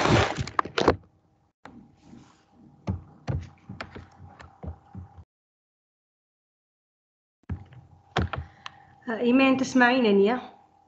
إيمان تسمعينني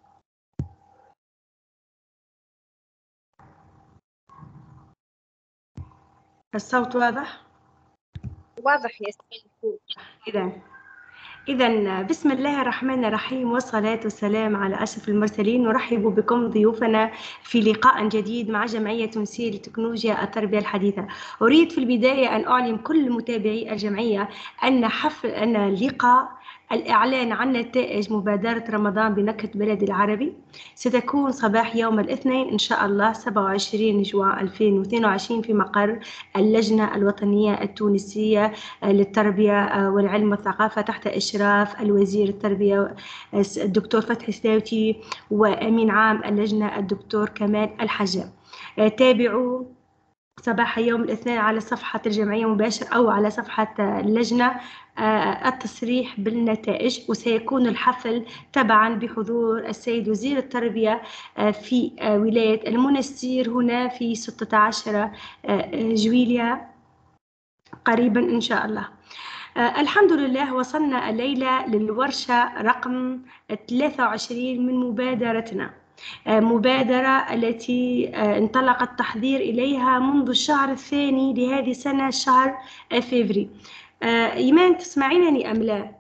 الصوت واضح؟ واضح ياسمين إذا إذا بسم الله الرحمن الرحيم والصلاة والسلام على أشرف المرسلين نرحب بكم ضيوفنا في لقاء جديد مع جمعية تونسية لتكنولوجيا التربية الحديثة أريد في البداية أن أعلم كل متابعي الجمعية أن حفل أن اللقاء الإعلان عن نتائج مبادرة رمضان بنكهة بلد العربي ستكون صباح يوم الاثنين إن شاء الله 27 جوان 2022 في مقر اللجنة الوطنية التونسية للتربية والعلم والثقافة تحت إشراف الوزير التربية الدكتور فتحي سلاوتي وأمين عام اللجنة الدكتور كمال الحجام تابعوا صباح يوم الاثنين على صفحة الجمعية مباشر أو على صفحة اللجنة التصريح بالنتائج وسيكون الحفل تبعا بحضور السيد وزير التربية في ولاية المنستير هنا في 16 جويليا قريبا إن شاء الله الحمد لله وصلنا الليلة للورشة رقم 23 من مبادرتنا مبادرة التي انطلق التحضير إليها منذ الشهر الثاني لهذه السنة شهر فيفري إيمان تسمعينني أم لا؟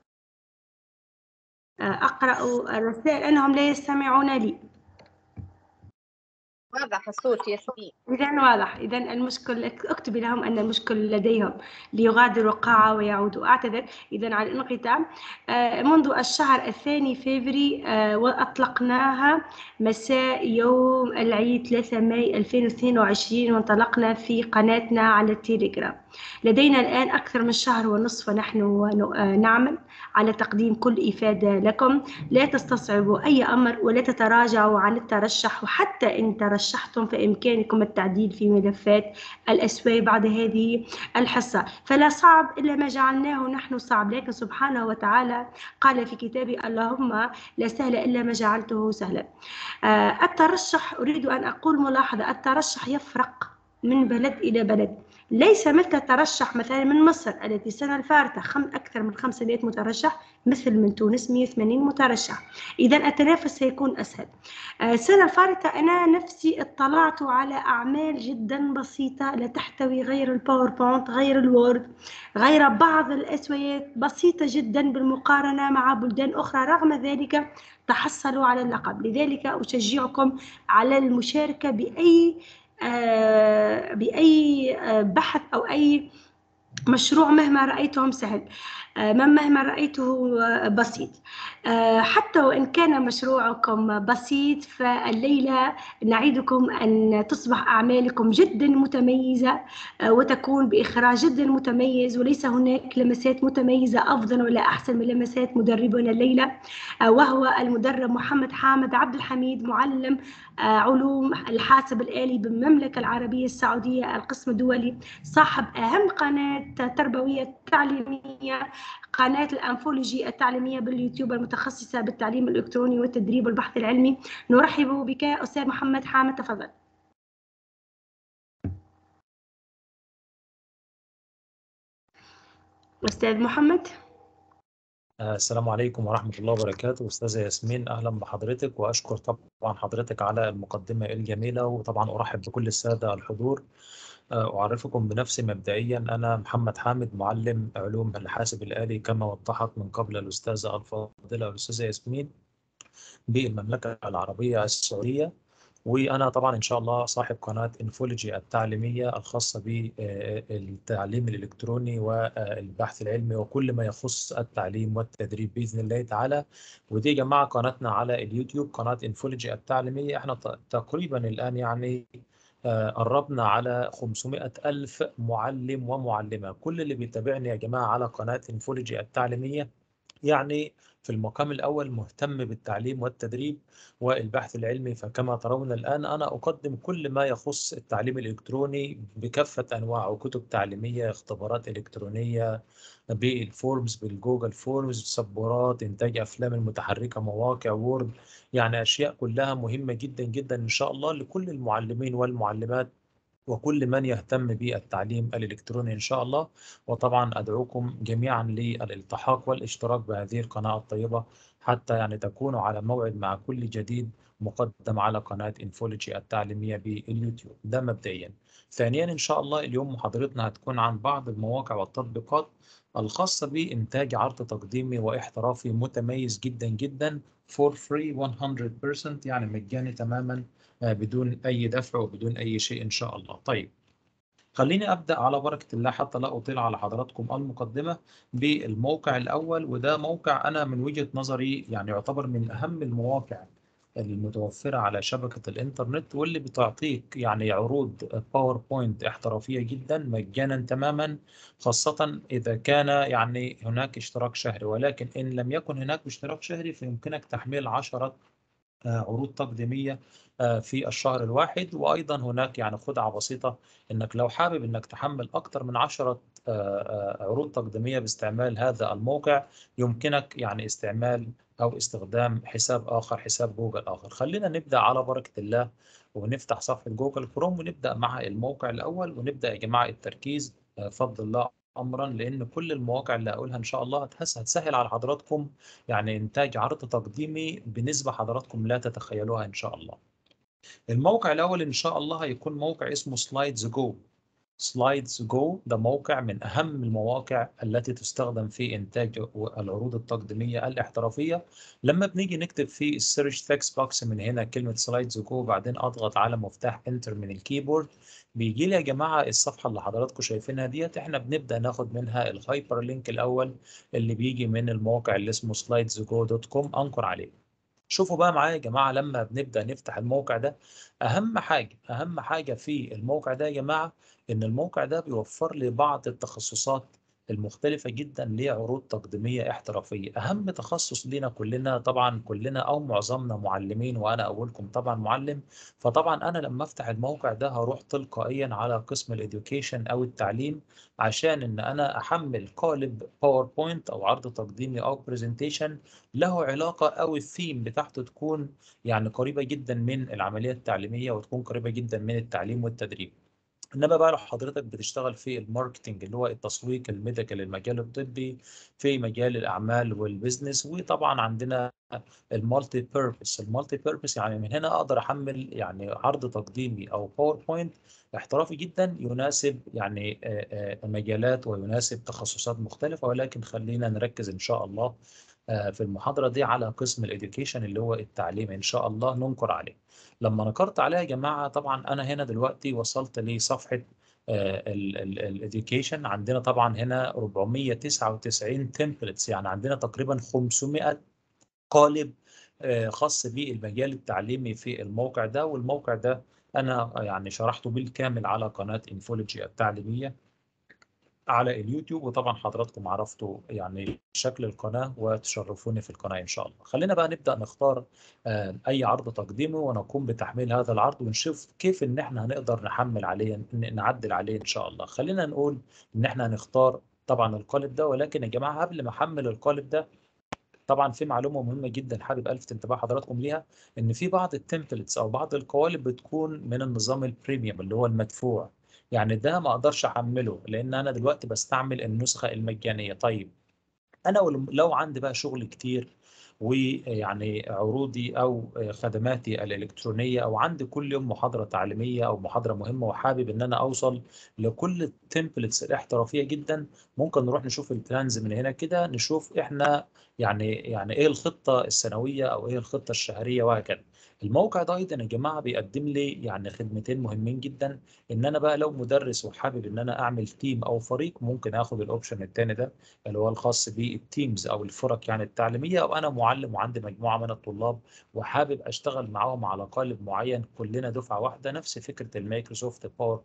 أقرأ الرسائل أنهم لا يستمعون لي واضح الصوت ياسمين إذا واضح إذا المشكل اكتبي لهم أن المشكل لديهم ليغادروا القاعة ويعودوا أعتذر إذا على الانقطاع منذ الشهر الثاني فيفري وأطلقناها مساء يوم العيد 3 ماي 2022 وانطلقنا في قناتنا على التليجرام لدينا الآن أكثر من شهر ونصف ونحن نعمل على تقديم كل إفادة لكم لا تستصعبوا أي أمر ولا تتراجعوا عن الترشح وحتى إن ترشحتم فإمكانكم التعديل في ملفات الأسواق بعد هذه الحصة فلا صعب إلا ما جعلناه نحن صعب لكن سبحانه وتعالى قال في كتابه اللهم لا سهل إلا ما جعلته سهلا الترشح أريد أن أقول ملاحظة الترشح يفرق من بلد إلى بلد ليس مثل ترشح مثلا من مصر التي السنة الفارطة خم أكثر من 500 مترشح مثل من تونس 180 مترشح إذا التنافس سيكون أسهل السنة الفارطة أنا نفسي اطلعت على أعمال جدا بسيطة لا تحتوي غير الباوربوينت غير الوورد غير بعض الأسويات بسيطة جدا بالمقارنة مع بلدان أخرى رغم ذلك تحصلوا على اللقب لذلك أشجعكم على المشاركة بأي آه بأي آه بحث أو أي مشروع مهما رأيتهم سهل مهما رأيته بسيط حتى وإن كان مشروعكم بسيط فالليلة نعيدكم أن تصبح أعمالكم جدا متميزة وتكون بإخراج جدا متميز وليس هناك لمسات متميزة أفضل ولا أحسن من لمسات مدربنا الليلة وهو المدرب محمد حامد عبد الحميد معلم علوم الحاسب الآلي بالمملكة العربية السعودية القسم الدولي صاحب أهم قناة تربوية تعليمية قناة الأنفولوجي التعليمية باليوتيوب المتخصصة بالتعليم الإلكتروني والتدريب والبحث العلمي نرحب بك أستاذ محمد حامد تفضل أستاذ محمد السلام عليكم ورحمة الله وبركاته أستاذة ياسمين أهلا بحضرتك وأشكر طبعا حضرتك على المقدمة الجميلة وطبعا أرحب بكل السادة الحضور أعرفكم بنفسي مبدئيا أنا محمد حامد معلم علوم الحاسب الآلي كما وضحت من قبل الأستاذة الفاضلة الأستاذة ياسمين بالمملكة العربية السعودية وأنا طبعا إن شاء الله صاحب قناة انفولوجي التعليمية الخاصة بالتعليم الإلكتروني والبحث العلمي وكل ما يخص التعليم والتدريب بإذن الله تعالى ودي يا جماعة قناتنا على اليوتيوب قناة انفولوجي التعليمية احنا تقريبا الآن يعني قربنا على 500 ألف معلم ومعلمة كل اللي بيتابعني يا جماعة على قناة انفولوجي التعليمية يعني في المقام الأول مهتم بالتعليم والتدريب والبحث العلمي فكما ترون الآن أنا أقدم كل ما يخص التعليم الإلكتروني بكافة أنواعه كتب تعليمية اختبارات إلكترونية بالفورمز بالجوجل فورمز سبورات إنتاج أفلام المتحركة مواقع وورد يعني أشياء كلها مهمة جدا جدا إن شاء الله لكل المعلمين والمعلمات وكل من يهتم بالتعليم الإلكتروني إن شاء الله وطبعا أدعوكم جميعا للالتحاق والاشتراك بهذه القناة الطيبة حتى يعني تكونوا على موعد مع كل جديد مقدم على قناة انفولوجي التعليمية باليوتيوب ده مبدئيا ثانيا إن شاء الله اليوم محاضرتنا هتكون عن بعض المواقع والتطبيقات الخاصة بإنتاج عرض تقديمي واحترافي متميز جدا جدا for free 100% يعني مجاني تماما بدون أي دفع وبدون أي شيء إن شاء الله طيب خليني أبدأ على بركة الله حتى لا أطيل على حضراتكم المقدمة بالموقع الأول وده موقع أنا من وجهة نظري يعني يعتبر من أهم المواقع المتوفرة على شبكة الإنترنت واللي بتعطيك يعني عروض باوربوينت احترافية جدا مجانا تماما خاصة إذا كان يعني هناك اشتراك شهري ولكن إن لم يكن هناك اشتراك شهري فيمكنك تحميل عشرة عروض تقديمية في الشهر الواحد وأيضا هناك يعني خدعة بسيطة إنك لو حابب إنك تحمل أكثر من عشرة عروض تقديمية باستعمال هذا الموقع يمكنك يعني استعمال أو استخدام حساب آخر حساب جوجل آخر خلينا نبدأ على بركة الله ونفتح صفحة جوجل كروم ونبدأ مع الموقع الأول ونبدأ يا جماعة التركيز بفضل الله امرا لان كل المواقع اللي هقولها ان شاء الله هتسهل على حضراتكم يعني انتاج عرض تقديمي بنسبه حضراتكم لا تتخيلوها ان شاء الله. الموقع الاول ان شاء الله هيكون موقع اسمه سلايدز جو. سلايدز جو ده موقع من اهم المواقع التي تستخدم في انتاج العروض التقديميه الاحترافيه لما بنيجي نكتب في السيرش تكست بوكس من هنا كلمه سلايدز جو بعدين اضغط على مفتاح انتر من الكيبورد بيجي لي يا جماعه الصفحه اللي حضراتكم شايفينها ديت احنا بنبدا ناخد منها الهايبر لينك الاول اللي بيجي من الموقع اللي اسمه slides.go.com انقر عليه شوفوا بقى معايا يا جماعه لما بنبدا نفتح الموقع ده اهم حاجه اهم حاجه في الموقع ده يا جماعه ان الموقع ده بيوفر لي بعض التخصصات المختلفة جدا لعروض تقديمية احترافية أهم تخصص لينا كلنا طبعا كلنا أو معظمنا معلمين وأنا أولكم طبعا معلم فطبعا أنا لما أفتح الموقع ده هروح تلقائيا على قسم الإديوكيشن أو التعليم عشان إن أنا أحمل قالب باوربوينت أو عرض تقديمي أو برزنتيشن له علاقة أو الثيم بتاعته تكون يعني قريبة جدا من العملية التعليمية وتكون قريبة جدا من التعليم والتدريب انما بقى لو حضرتك بتشتغل في الماركتنج اللي هو التسويق الميديكال المجال الطبي في مجال الاعمال والبزنس وطبعا عندنا المالتي بيربس المالتي بيربس يعني من هنا اقدر احمل يعني عرض تقديمي او باوربوينت احترافي جدا يناسب يعني مجالات ويناسب تخصصات مختلفه ولكن خلينا نركز ان شاء الله في المحاضره دي على قسم الاديوكيشن اللي هو التعليم ان شاء الله ننكر عليه لما نكرت عليها يا جماعه طبعا انا هنا دلوقتي وصلت لصفحه الاديوكيشن عندنا طبعا هنا 499 تمبلتس يعني عندنا تقريبا 500 قالب خاص بالمجال التعليمي في الموقع ده والموقع ده انا يعني شرحته بالكامل على قناه انفولوجي التعليميه على اليوتيوب وطبعا حضراتكم عرفتوا يعني شكل القناة وتشرفوني في القناة إن شاء الله خلينا بقى نبدأ نختار أي عرض تقديمي ونقوم بتحميل هذا العرض ونشوف كيف إن إحنا هنقدر نحمل عليه نعدل عليه إن شاء الله خلينا نقول إن إحنا هنختار طبعا القالب ده ولكن يا جماعة قبل ما أحمل القالب ده طبعا في معلومه مهمه جدا حابب الفت انتباه حضراتكم ليها ان في بعض التمبلتس او بعض القوالب بتكون من النظام البريميوم اللي هو المدفوع يعني ده ما اقدرش احمله لان انا دلوقتي بستعمل النسخه المجانيه طيب انا لو عندي بقى شغل كتير ويعني عروضي او خدماتي الالكترونيه او عندي كل يوم محاضره تعليميه او محاضره مهمه وحابب ان انا اوصل لكل التمبلتس الاحترافيه جدا ممكن نروح نشوف البلانز من هنا كده نشوف احنا يعني يعني ايه الخطه السنويه او ايه الخطه الشهريه وهكذا الموقع ده ايضا يا جماعه بيقدم لي يعني خدمتين مهمين جدا ان انا بقى لو مدرس وحابب ان انا اعمل تيم او فريق ممكن اخد الاوبشن الثاني ده اللي هو الخاص بالتيمز او الفرق يعني التعليميه او انا معلم وعندي مجموعه من الطلاب وحابب اشتغل معاهم على قالب معين كلنا دفعه واحده نفس فكره المايكروسوفت باور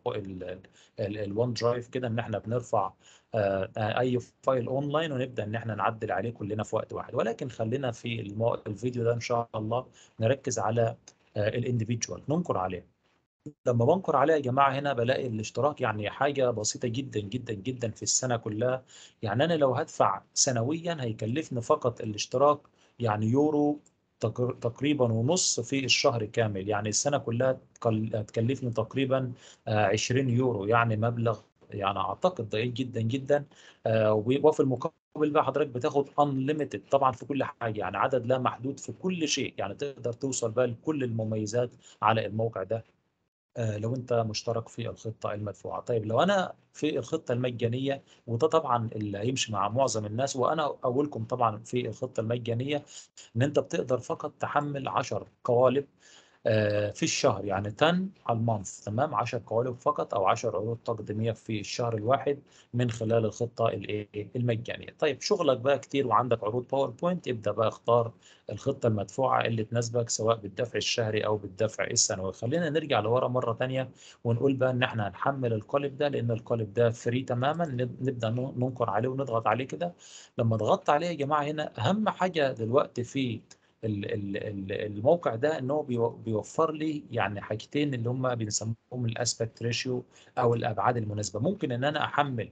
الون درايف كده ان احنا بنرفع آه، آه، اي فايل اونلاين ونبدا ان احنا نعدل عليه كلنا في وقت واحد ولكن خلينا في المو... الفيديو ده ان شاء الله نركز على الانديفيدوال ننكر عليه لما بنكر عليه يا جماعه هنا بلاقي الاشتراك يعني حاجه بسيطه جدا جدا جدا في السنه كلها يعني انا لو هدفع سنويا هيكلفني فقط الاشتراك يعني يورو تقر- تقريبا ونص في الشهر كامل يعني السنه كلها تكل- هتكلفني تقريبا آه، 20 يورو يعني مبلغ يعني اعتقد ضئيل جدا جدا آه، وفي المقابل بقى حضرتك بتاخد unlimited طبعا في كل حاجه يعني عدد لا محدود في كل شيء يعني تقدر توصل بقى لكل المميزات على الموقع ده آه، لو انت مشترك في الخطه المدفوعه طيب لو انا في الخطه المجانيه وده طبعا اللي هيمشي مع معظم الناس وانا اولكم طبعا في الخطه المجانيه ان انت بتقدر فقط تحمل 10 قوالب آه، في الشهر يعني 10 على المانث تمام 10 قوالب فقط او 10 عروض تقديميه في الشهر الواحد من خلال الخطه الايه المجانيه طيب شغلك بقى كتير وعندك عروض باوربوينت ابدا بقى اختار الخطه المدفوعه اللي تناسبك سواء بالدفع الشهري او بالدفع السنوي خلينا نرجع لورا مره ثانيه ونقول بقى ان احنا هنحمل القالب ده لان القالب ده فري تماما نب- نبدا ن- ننقر عليه ونضغط عليه كده لما ضغطت عليه يا جماعه هنا اهم حاجه دلوقتي في ال- ال- ال- الموقع ده ان هو بيو- بيوفر لي يعني حاجتين اللي هم بنسموهم الاسبكت ريشيو او الابعاد المناسبه ممكن ان انا احمل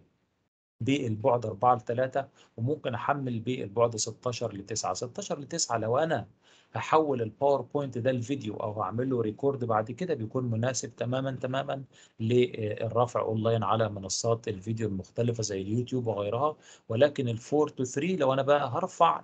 بالبعد 4 ل 3 وممكن احمل بالبعد 16 ل 9 16 ل 9 لو انا هحول الباوربوينت ده الفيديو او هعمل له ريكورد بعد كده بيكون مناسب تماما تماما للرفع اونلاين على منصات الفيديو المختلفه زي اليوتيوب وغيرها ولكن ال 4 تو 3 لو انا بقى هرفع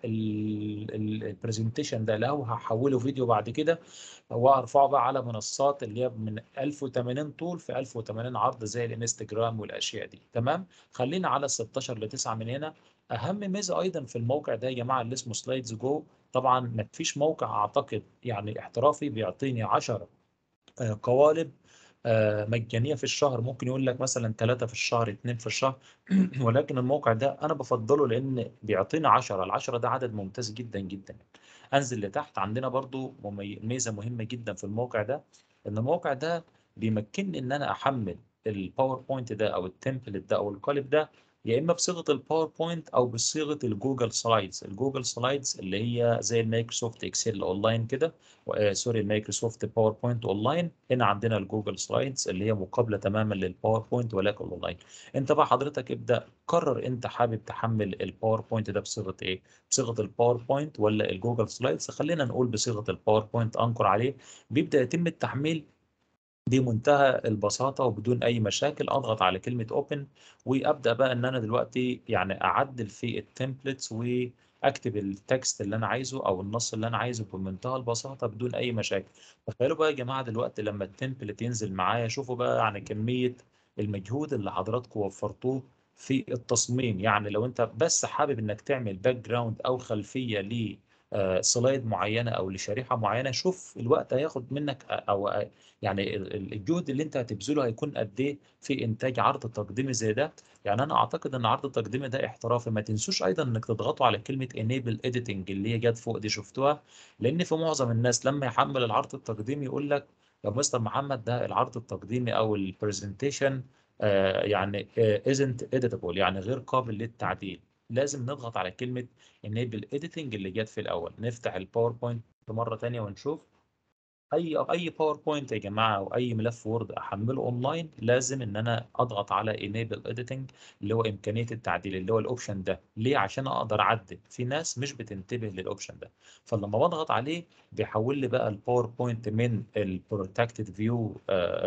البرزنتيشن ده لو هحوله فيديو بعد كده وارفعه بقى على منصات اللي هي من 1080 طول في 1080 عرض زي الانستجرام والاشياء دي تمام خلينا على 16 ل 9 من هنا اهم ميزه ايضا في الموقع ده يا جماعه اللي اسمه سلايدز جو طبعا ما فيش موقع اعتقد يعني احترافي بيعطيني 10 آه، قوالب آه، مجانيه في الشهر ممكن يقول لك مثلا ثلاثه في الشهر اثنين في الشهر ولكن الموقع ده انا بفضله لان بيعطينا 10 ال 10 ده عدد ممتاز جدا جدا انزل لتحت عندنا برضو ممي- ميزه مهمه جدا في الموقع ده ان الموقع ده بيمكنني ان انا احمل الباوربوينت ده او التمبلت ده او القالب ده يا اما بصيغه الباوربوينت او بصيغه الجوجل سلايدز الجوجل سلايدز اللي هي زي المايكروسوفت اكسل اونلاين كده و- آه، سوري المايكروسوفت باوربوينت اونلاين هنا عندنا الجوجل سلايدز اللي هي مقابله تماما للباوربوينت ولكن اونلاين انت بقى حضرتك ابدا قرر انت حابب تحمل الباوربوينت ده بصيغه ايه بصيغه الباوربوينت ولا الجوجل سلايدز خلينا نقول بصيغه الباوربوينت انكر عليه بيبدا يتم التحميل بمنتهى البساطة وبدون أي مشاكل أضغط على كلمة Open وأبدأ بقى إن أنا دلوقتي يعني أعدل في التمبلتس وأكتب التكست اللي أنا عايزه أو النص اللي أنا عايزه بمنتهى البساطة بدون أي مشاكل تخيلوا بقى يا جماعة دلوقتي لما التمبلت ينزل معايا شوفوا بقى يعني كمية المجهود اللي حضراتكم وفرتوه في التصميم يعني لو أنت بس حابب إنك تعمل باك جراوند أو خلفية ل آه، سلايد معينة أو لشريحة معينة شوف الوقت هياخد منك أو يعني ال- ال- الجهد اللي انت هتبذله هيكون قد ايه في انتاج عرض تقديمي زي ده يعني انا اعتقد ان عرض التقديمي ده احترافي ما تنسوش ايضا انك تضغطوا على كلمه enable editing اللي هي جت فوق دي شفتوها لان في معظم الناس لما يحمل العرض التقديمي يقول لك يا مستر محمد ده العرض التقديمي او البرزنتيشن يعني آه، isn't editable يعني غير قابل للتعديل لازم نضغط على كلمه enable editing اللي جت في الاول نفتح الباوربوينت مره تانية ونشوف اي اي باوربوينت يا جماعه او اي ملف وورد احمله اونلاين لازم ان انا اضغط على enable editing اللي هو امكانيه التعديل اللي هو الاوبشن ده ليه عشان اقدر اعدل في ناس مش بتنتبه للاوبشن ده فلما بضغط عليه بيحول لي بقى الباوربوينت من البروتكتد فيو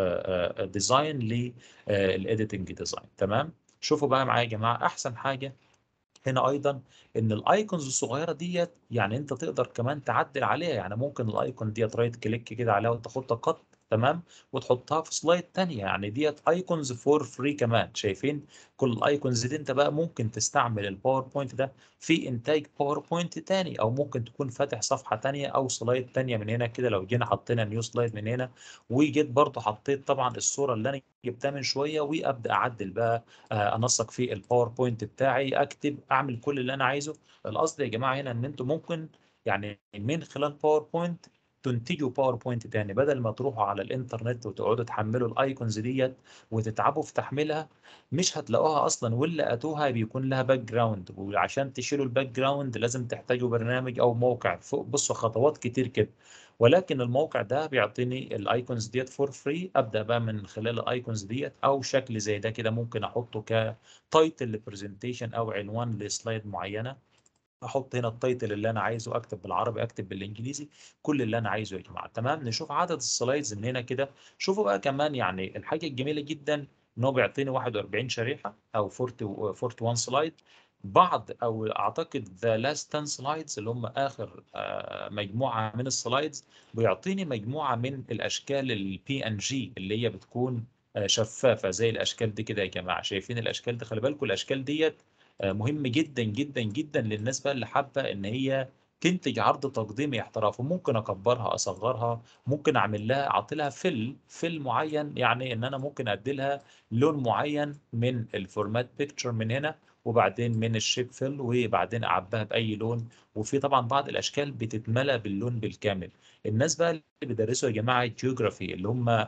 ديزاين للايديتنج ديزاين تمام شوفوا بقى معايا يا جماعه احسن حاجه هنا ايضا ان الايكونز الصغيره ديت يعني انت تقدر كمان تعدل عليها يعني ممكن الايكون ديت رايت كليك كده عليها وتاخد خط تمام وتحطها في سلايد تانية يعني ديت ايكونز فور فري كمان شايفين كل الايكونز دي انت بقى ممكن تستعمل الباوربوينت ده في انتاج باوربوينت تاني او ممكن تكون فاتح صفحة تانية او سلايد تانية من هنا كده لو جينا حطينا نيو سلايد من هنا وجيت برضه حطيت طبعا الصورة اللي انا جبتها من شوية وابدا اعدل بقى آه، انسق في الباوربوينت بتاعي اكتب اعمل كل اللي انا عايزه القصد يا جماعة هنا ان انتم ممكن يعني من خلال باوربوينت تنتجوا باوربوينت تاني بدل ما تروحوا على الانترنت وتقعدوا تحملوا الايكونز ديت وتتعبوا في تحميلها مش هتلاقوها اصلا واللي لقيتوها بيكون لها باك جراوند وعشان تشيلوا الباك جراوند لازم تحتاجوا برنامج او موقع فوق بصوا خطوات كتير كده ولكن الموقع ده بيعطيني الايكونز ديت فور فري ابدا بقى من خلال الايكونز ديت او شكل زي ده كده ممكن احطه كتايتل لبرزنتيشن او عنوان لسلايد معينه احط هنا التايتل اللي انا عايزه اكتب بالعربي اكتب بالانجليزي كل اللي انا عايزه يا جماعه تمام نشوف عدد السلايدز من هنا كده شوفوا بقى كمان يعني الحاجه الجميله جدا ان هو بيعطيني 41 شريحه او 40 41 سلايد بعض او اعتقد ذا لاست 10 سلايدز اللي هم اخر آه، مجموعه من السلايدز بيعطيني مجموعه من الاشكال البي ان جي اللي هي بتكون آه، شفافه زي الاشكال دي كده يا جماعه شايفين الاشكال دي خلي بالكم الاشكال ديت آه، مهم جدا جدا جدا للناس بقى اللي حابه ان هي تنتج عرض تقديمي احترافي ممكن اكبرها اصغرها ممكن اعمل لها اعطي لها فيل فيل معين يعني ان انا ممكن ادي لها لون معين من الفورمات بيكتشر من هنا وبعدين من الشيب فيل وبعدين اعبيها باي لون وفي طبعا بعض الاشكال بتتملى باللون بالكامل الناس بقى اللي بيدرسوا يا جماعه الجيوغرافي اللي هم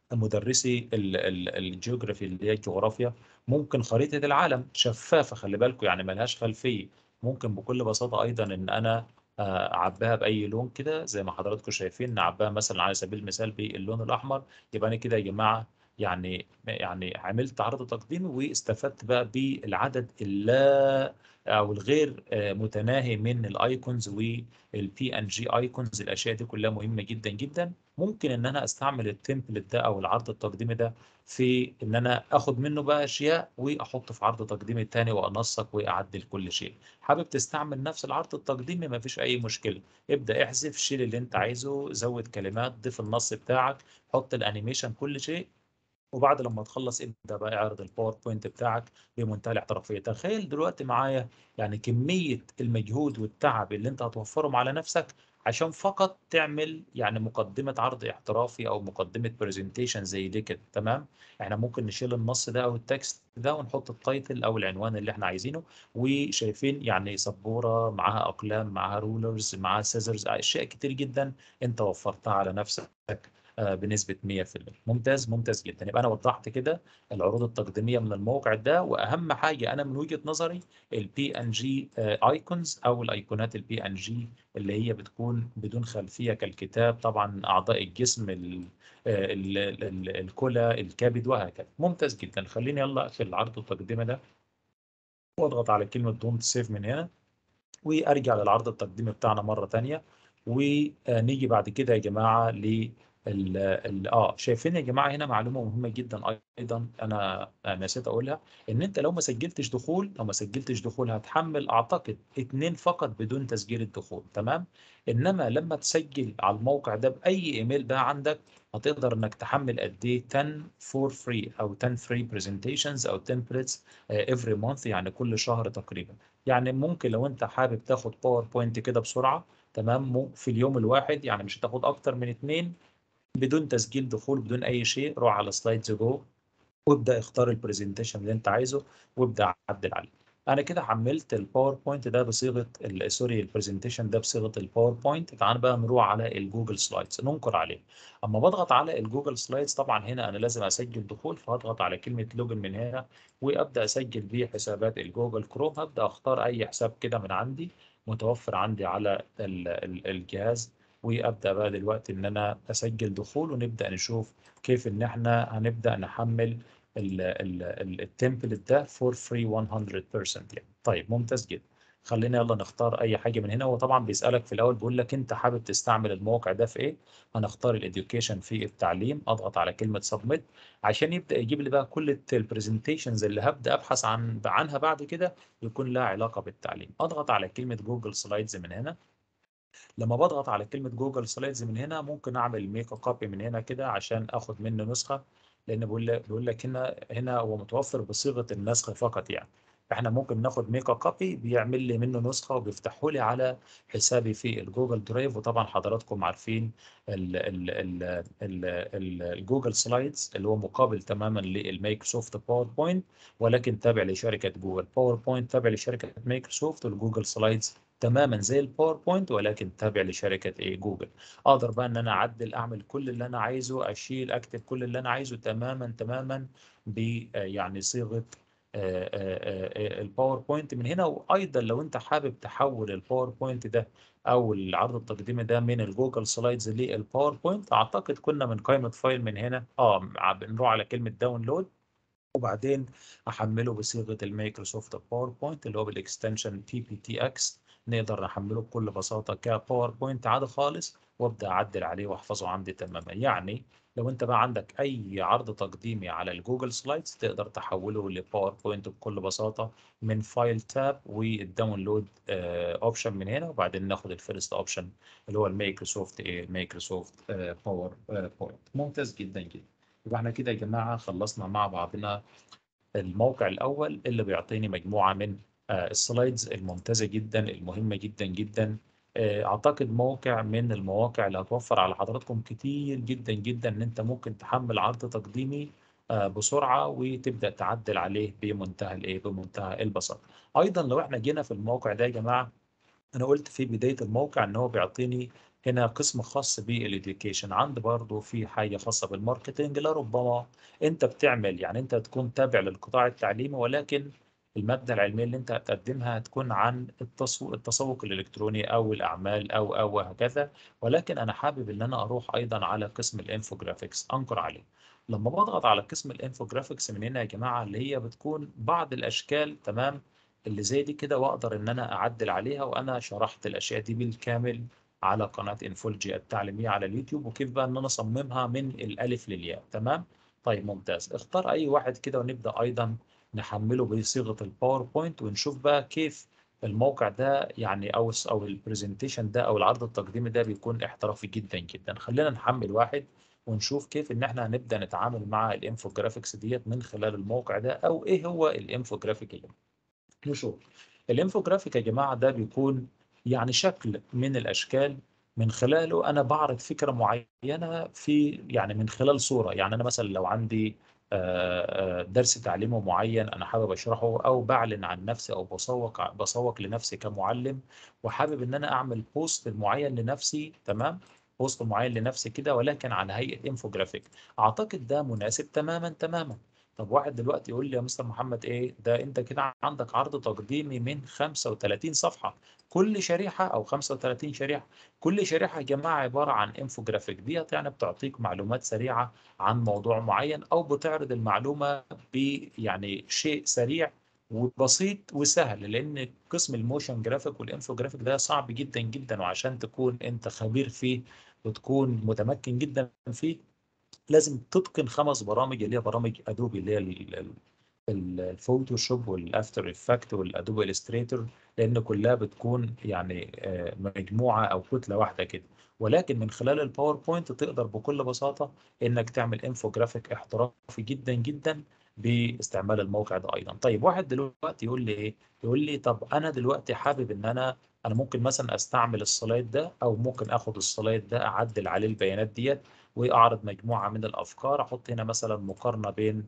مدرسي ال- ال- الجيوغرافي اللي هي الجغرافيا ممكن خريطة العالم شفافة خلي بالكم يعني ملهاش خلفية ممكن بكل بساطة أيضا إن أنا آه، أعبيها بأي لون كده زي ما حضراتكم شايفين نعبيها مثلا على سبيل المثال باللون الأحمر يبقى أنا كده يا جماعة يعني يعني عملت عرض تقديمي واستفدت بقى بالعدد اللا أو الغير آه، متناهي من الأيكونز والبي ان جي أيكونز الأشياء دي كلها مهمة جدا جدا ممكن إن أنا أستعمل التمبلت ده أو العرض التقديمي ده في ان انا اخد منه بقى اشياء واحطه في عرض تقديمي تاني وانسق واعدل كل شيء حابب تستعمل نفس العرض التقديمي ما فيش اي مشكله ابدا احذف شيل اللي انت عايزه زود كلمات ضيف النص بتاعك حط الانيميشن كل شيء وبعد لما تخلص ابدا بقى اعرض الباوربوينت بتاعك بمنتهى الاحترافيه تخيل دلوقتي معايا يعني كميه المجهود والتعب اللي انت هتوفرهم على نفسك عشان فقط تعمل يعني مقدمه عرض احترافي او مقدمه برزنتيشن زي دي كده تمام احنا ممكن نشيل النص ده او التكست ده ونحط التايتل او العنوان اللي احنا عايزينه وشايفين يعني سبوره معاها اقلام معاها رولرز معاها سيزرز اشياء كتير جدا انت وفرتها على نفسك آه، بنسبة 100% ممتاز ممتاز جدا يبقى أنا وضحت كده العروض التقديمية من الموقع ده وأهم حاجة أنا من وجهة نظري البي ان جي ايكونز أو الأيقونات البي ان جي اللي هي بتكون بدون خلفية كالكتاب طبعا أعضاء الجسم ال- آه، ال- ال- الكلى الكبد وهكذا ممتاز جدا خليني يلا أقفل العرض التقديمي ده واضغط على كلمة دونت سيف من هنا وارجع للعرض التقديمي بتاعنا مره تانية ونيجي بعد كده يا جماعه ل ال ال اه شايفين يا جماعه هنا معلومه مهمه جدا ايضا انا نسيت اقولها ان انت لو ما سجلتش دخول لو ما سجلتش دخول هتحمل اعتقد اتنين فقط بدون تسجيل الدخول تمام انما لما تسجل على الموقع ده باي ايميل بقى عندك هتقدر انك تحمل قد ايه 10 فور فري او 10 فري برزنتيشنز او تمبلتس افري مانث يعني كل شهر تقريبا يعني ممكن لو انت حابب تاخد باوربوينت كده بسرعه تمام مو- في اليوم الواحد يعني مش هتاخد اكتر من اتنين بدون تسجيل دخول بدون اي شيء روح على سلايدز جو وابدا اختار البرزنتيشن اللي انت عايزه وابدا عدل عليه انا كده حملت الباوربوينت ده بصيغه ال- سوري البرزنتيشن ده بصيغه الباوربوينت تعال بقى نروح على الجوجل سلايدز ننقر عليه اما بضغط على الجوجل سلايدز طبعا هنا انا لازم اسجل دخول فهضغط على كلمه لوجن من هنا وابدا اسجل بيه حسابات الجوجل كروم هبدا اختار اي حساب كده من عندي متوفر عندي على ال- ال- الجهاز وابدا بقى دلوقتي ان انا اسجل دخول ونبدا نشوف كيف ان احنا هنبدا نحمل التمبلت ده فور فري 100% يعني طيب ممتاز جدا خلينا يلا نختار اي حاجه من هنا هو طبعا بيسالك في الاول بيقول لك انت حابب تستعمل الموقع ده في ايه هنختار الاديوكيشن في التعليم اضغط على كلمه سبميت عشان يبدا يجيب لي بقى كل البرزنتيشنز اللي هبدا ابحث عن عنها بعد كده يكون لها علاقه بالتعليم اضغط على كلمه جوجل سلايدز من هنا لما بضغط على كلمة جوجل سلايدز من هنا ممكن أعمل ميك كوبي من هنا كده عشان آخد منه نسخة لأن بيقول لك بيقول لك هنا هنا هو متوفر بصيغة النسخ فقط يعني احنا ممكن ناخد ميك كوبي بيعمل لي منه نسخة وبيفتحه لي على حسابي في الجوجل درايف وطبعا حضراتكم عارفين ال ال ال ال ال الجوجل سلايدز اللي هو مقابل تماما للمايكروسوفت باوربوينت ولكن تابع لشركة جوجل باوربوينت تابع لشركة مايكروسوفت والجوجل سلايدز تماما زي الباوربوينت ولكن تابع لشركه ايه جوجل اقدر بقى ان انا اعدل اعمل كل اللي انا عايزه اشيل اكتب كل اللي انا عايزه تماما تماما ب يعني صيغه الباوربوينت من هنا وايضا لو انت حابب تحول الباوربوينت ده او العرض التقديمي ده من الجوجل سلايدز للباوربوينت اعتقد كنا من قائمه فايل من هنا اه بنروح على كلمه داونلود وبعدين احمله بصيغه المايكروسوفت باوربوينت اللي هو بالاكستنشن بي بي تي اكس نقدر نحمله بكل بساطه كباوربوينت عادي خالص وابدا اعدل عليه واحفظه عندي تماما يعني لو انت بقى عندك اي عرض تقديمي على الجوجل سلايدز تقدر تحوله لباوربوينت بكل بساطه من فايل تاب والداونلود اوبشن من هنا وبعدين ناخد الفيرست اوبشن اللي هو المايكروسوفت ايه مايكروسوفت باور بوينت ممتاز جدا جدا يبقى احنا كده يا جماعه خلصنا مع بعضنا الموقع الاول اللي بيعطيني مجموعه من السلايدز الممتازه جدا المهمه جدا جدا اعتقد موقع من المواقع اللي هتوفر على حضراتكم كتير جدا جدا ان انت ممكن تحمل عرض تقديمي بسرعه وتبدا تعدل عليه بمنتهى الايه بمنتهى البساطه ايضا لو احنا جينا في الموقع ده يا جماعه انا قلت في بدايه الموقع ان هو بيعطيني هنا قسم خاص بالإديوكيشن عندي برضه في حاجة خاصة بالماركتينج لربما أنت بتعمل يعني أنت تكون تابع للقطاع التعليمي ولكن المادة العلمية اللي أنت هتقدمها هتكون عن التسوق, التسوق الإلكتروني أو الأعمال أو أو وهكذا ولكن أنا حابب إن أنا أروح أيضا على قسم الإنفوجرافيكس أنقر عليه لما بضغط على قسم الإنفوجرافيكس من هنا يا جماعة اللي هي بتكون بعض الأشكال تمام اللي زي دي كده وأقدر إن أنا أعدل عليها وأنا شرحت الأشياء دي بالكامل على قناة انفولجي التعليمية على اليوتيوب وكيف بقى ان انا اصممها من الالف للياء تمام طيب ممتاز اختار اي واحد كده ونبدأ ايضا نحمله بصيغة الباوربوينت ونشوف بقى كيف الموقع ده يعني او او البرزنتيشن ده او العرض التقديمي ده بيكون احترافي جدا جدا خلينا نحمل واحد ونشوف كيف ان احنا هنبدأ نتعامل مع الانفوجرافيكس ديت من خلال الموقع ده او ايه هو الانفوجرافيك اللي نشوف الانفوجرافيك يا جماعة ده بيكون يعني شكل من الاشكال من خلاله انا بعرض فكره معينه في يعني من خلال صوره يعني انا مثلا لو عندي درس تعليمي معين انا حابب اشرحه او بعلن عن نفسي او بسوق بسوق لنفسي كمعلم وحابب ان انا اعمل بوست معين لنفسي تمام بوست معين لنفسي كده ولكن على هيئه انفوجرافيك اعتقد ده مناسب تماما تماما طب واحد دلوقتي يقول لي يا مستر محمد ايه ده انت كده عندك عرض تقديمي من 35 صفحه كل شريحه او 35 شريحه كل شريحه يا جماعه عباره عن انفوجرافيك ديت يعني بتعطيك معلومات سريعه عن موضوع معين او بتعرض المعلومه ب يعني شيء سريع وبسيط وسهل لان قسم الموشن جرافيك والانفوجرافيك ده صعب جدا جدا وعشان تكون انت خبير فيه وتكون متمكن جدا فيه لازم تتقن خمس برامج اللي هي برامج ادوبي اللي هي الفوتوشوب والافتر افكت والادوبي الستريتور لان كلها بتكون يعني مجموعه او كتله واحده كده ولكن من خلال الباوربوينت تقدر بكل بساطه انك تعمل انفوجرافيك احترافي جدا جدا باستعمال الموقع ده ايضا طيب واحد دلوقتي يقول لي ايه يقول لي طب انا دلوقتي حابب ان انا انا ممكن مثلا استعمل السلايد ده او ممكن اخد السلايد ده اعدل عليه البيانات ديت واعرض مجموعه من الافكار احط هنا مثلا مقارنه بين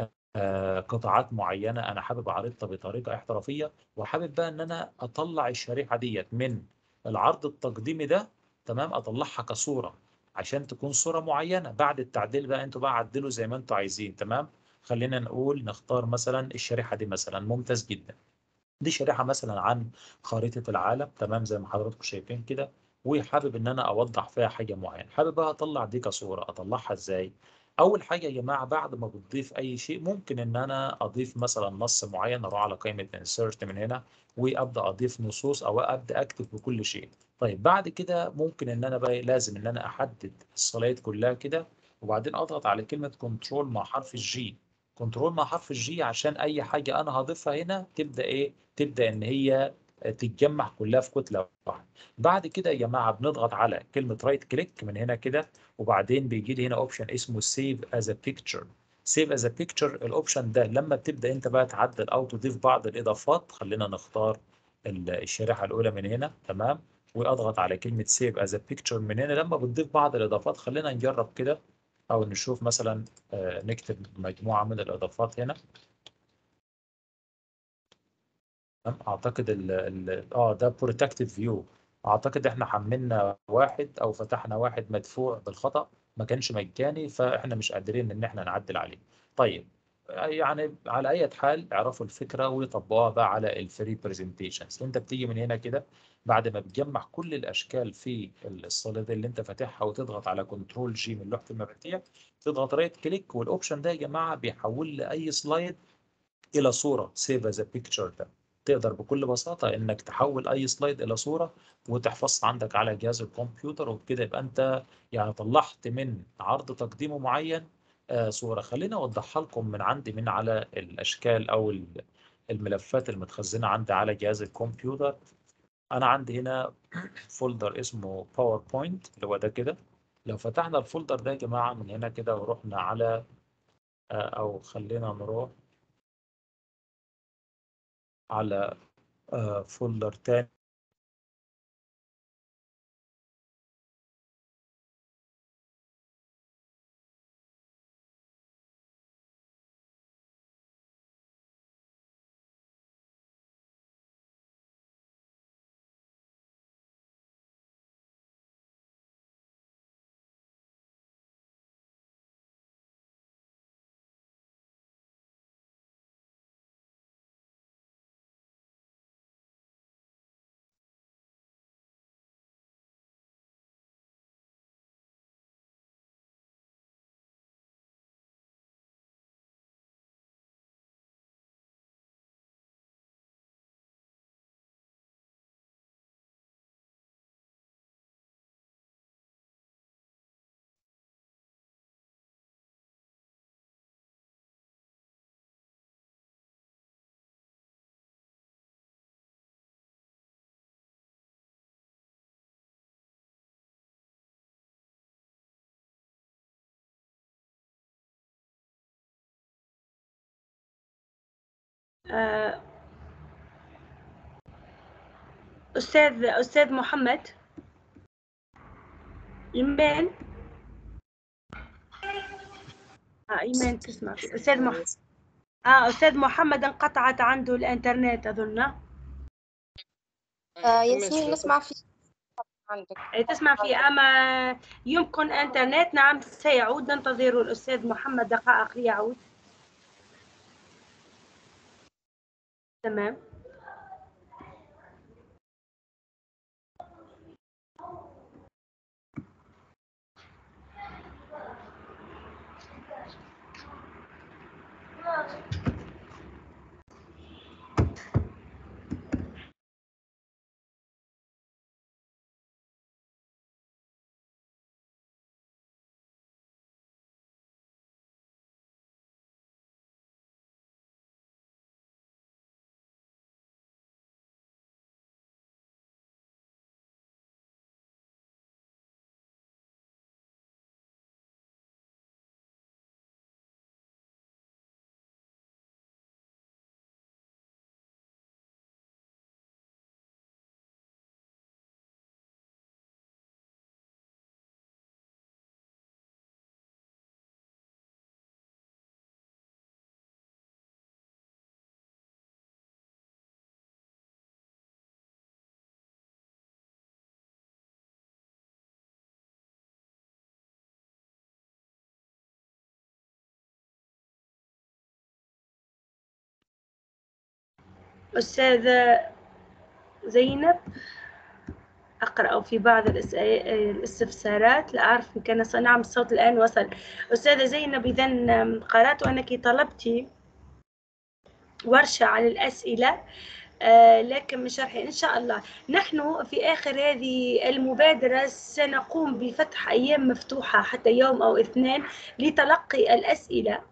قطاعات معينه انا حابب اعرضها بطريقه احترافيه وحابب بقى ان انا اطلع الشريحه ديت من العرض التقديمي ده تمام اطلعها كصوره عشان تكون صوره معينه بعد التعديل بقى انتوا بقى عدلوا زي ما انتوا عايزين تمام خلينا نقول نختار مثلا الشريحه دي مثلا ممتاز جدا دي شريحه مثلا عن خريطه العالم تمام زي ما حضراتكم شايفين كده وحابب ان انا اوضح فيها حاجه معينه حابب بقى اطلع دي كصوره اطلعها ازاي اول حاجه يا جماعه بعد ما بتضيف اي شيء ممكن ان انا اضيف مثلا نص معين اروح على قائمه insert من هنا وابدا اضيف نصوص او ابدا اكتب بكل شيء طيب بعد كده ممكن ان انا بقى لازم ان انا احدد السلايد كلها كده وبعدين اضغط على كلمه كنترول مع حرف الجي كنترول مع حرف الجي عشان اي حاجه انا هضيفها هنا تبدا ايه تبدا ان هي تتجمع كلها في كتله واحده بعد كده يا جماعه بنضغط على كلمه رايت كليك من هنا كده وبعدين بيجي لي هنا اوبشن اسمه سيف از ا بيكتشر سيف از ا بيكتشر الاوبشن ده لما بتبدا انت بقى تعدل او تضيف بعض الاضافات خلينا نختار ال- الشريحه الاولى من هنا تمام واضغط على كلمه سيف از ا بيكتشر من هنا لما بتضيف بعض الاضافات خلينا نجرب كده او نشوف مثلا آه، نكتب مجموعه من الاضافات هنا تمام اعتقد ال ال اه ده بروتكتيف فيو اعتقد احنا حملنا واحد او فتحنا واحد مدفوع بالخطأ ما كانش مجاني فاحنا مش قادرين ان احنا نعدل عليه طيب يعني على اي حال اعرفوا الفكره وطبقوها بقى على الفري برزنتيشنز انت بتيجي من هنا كده بعد ما بتجمع كل الاشكال في السلايد اللي انت فاتحها وتضغط على كنترول جي من لوحه المفاتيح تضغط رايت كليك والاوبشن ده يا جماعه بيحول لاي سلايد الى صوره سيف از بيكتشر ده تقدر بكل بساطه انك تحول اي سلايد الى صوره وتحفظها عندك على جهاز الكمبيوتر وبكده يبقى انت يعني طلعت من عرض تقديمه معين آه، صوره خليني اوضحها لكم من عندي من على الاشكال او ال- الملفات المتخزنه عندي على جهاز الكمبيوتر انا عندي هنا فولدر اسمه باوربوينت اللي هو ده كده لو فتحنا الفولدر ده يا جماعه من هنا كده ورحنا على آه، او خلينا نروح على آه، فولدر تاني آه، أستاذ أستاذ محمد إيمان آه إيمان تسمع أستاذ محمد آه أستاذ محمد انقطعت عنده الإنترنت أظن آه ياسمين نسمع في عندك أي تسمع في أما يمكن إنترنت نعم سيعود ننتظر الأستاذ محمد دقائق ليعود تمام أستاذة زينب أقرأ في بعض الإس- الاستفسارات لا أعرف إن كان ص- نعم الصوت الآن وصل أستاذة زينب إذا قرأت أنك طلبت ورشة على الأسئلة آه، لكن من شرحي إن شاء الله نحن في آخر هذه المبادرة سنقوم بفتح أيام مفتوحة حتى يوم أو اثنين لتلقي الأسئلة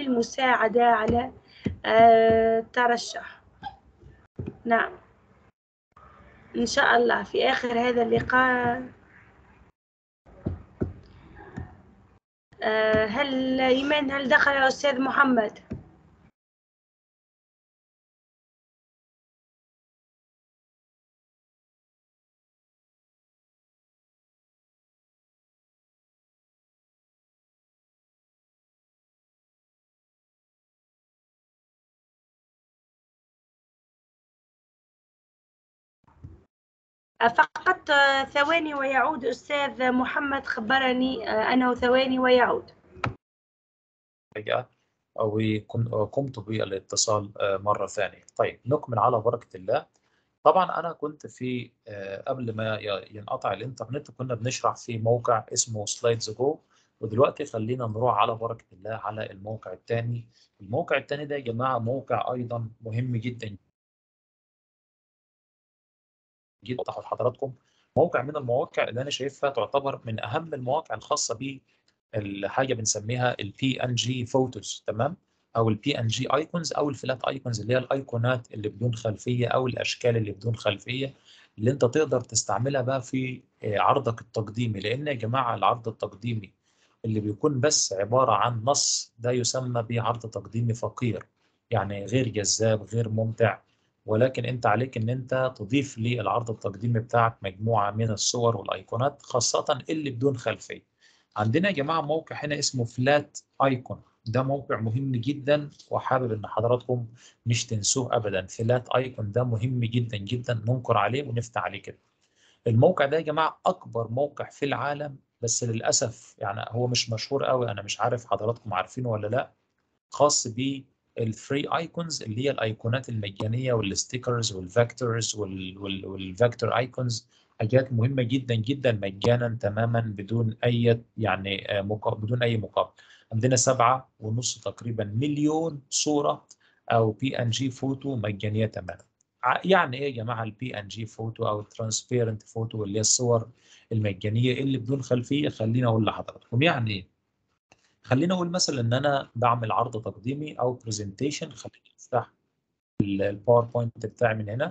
وللمساعدة على آه، الترشح نعم إن شاء الله في آخر هذا اللقاء آه، هل إيمان هل دخل يا أستاذ محمد؟ فقط آه، ثواني ويعود أستاذ محمد خبرني آه، أنه ثواني ويعود فجأة وقمت بالاتصال آه، مرة ثانية طيب نكمل على بركة الله طبعا أنا كنت في آه، قبل ما ي- ينقطع الإنترنت كنا بنشرح في موقع اسمه سلايدز جو ودلوقتي خلينا نروح على بركة الله على الموقع الثاني الموقع الثاني ده يا جماعة موقع أيضا مهم جدا جدا تحت حضراتكم موقع من المواقع اللي أنا شايفها تعتبر من أهم المواقع الخاصة ب الحاجه بنسميها البي ان جي فوتوز تمام او البي ان جي ايكونز او الفلات ايكونز اللي هي الايقونات اللي بدون خلفيه او الاشكال اللي بدون خلفيه اللي انت تقدر تستعملها بقى في آه، عرضك التقديمي لان يا جماعه العرض التقديمي اللي بيكون بس عباره عن نص ده يسمى بعرض تقديمي فقير يعني غير جذاب غير ممتع ولكن انت عليك ان انت تضيف للعرض التقديمي بتاعك مجموعه من الصور والايقونات خاصه اللي بدون خلفيه عندنا يا جماعه موقع هنا اسمه فلات ايكون ده موقع مهم جدا وحابب ان حضراتكم مش تنسوه ابدا فلات ايكون ده مهم جدا جدا ننكر عليه ونفتح عليه كده الموقع ده يا جماعه اكبر موقع في العالم بس للاسف يعني هو مش مشهور قوي انا مش عارف حضراتكم عارفينه ولا لا خاص بالفري ايكونز اللي هي الايقونات المجانيه والستيكرز والفاكتورز والفاكتور ايكونز حاجات مهمه جدا جدا مجانا تماما بدون اي يعني آه، مقا- بدون اي مقابل عندنا سبعة ونص تقريبا مليون صوره او بي ان جي فوتو مجانيه تماما ع- يعني ايه يا جماعه البي ان جي فوتو او الترانسبيرنت فوتو اللي هي الصور المجانيه اللي بدون خلفيه خليني اقول لحضراتكم يعني ايه خلينا اقول مثلا ان انا بعمل عرض تقديمي او برزنتيشن خليني افتح ال- الباوربوينت بتاعي من هنا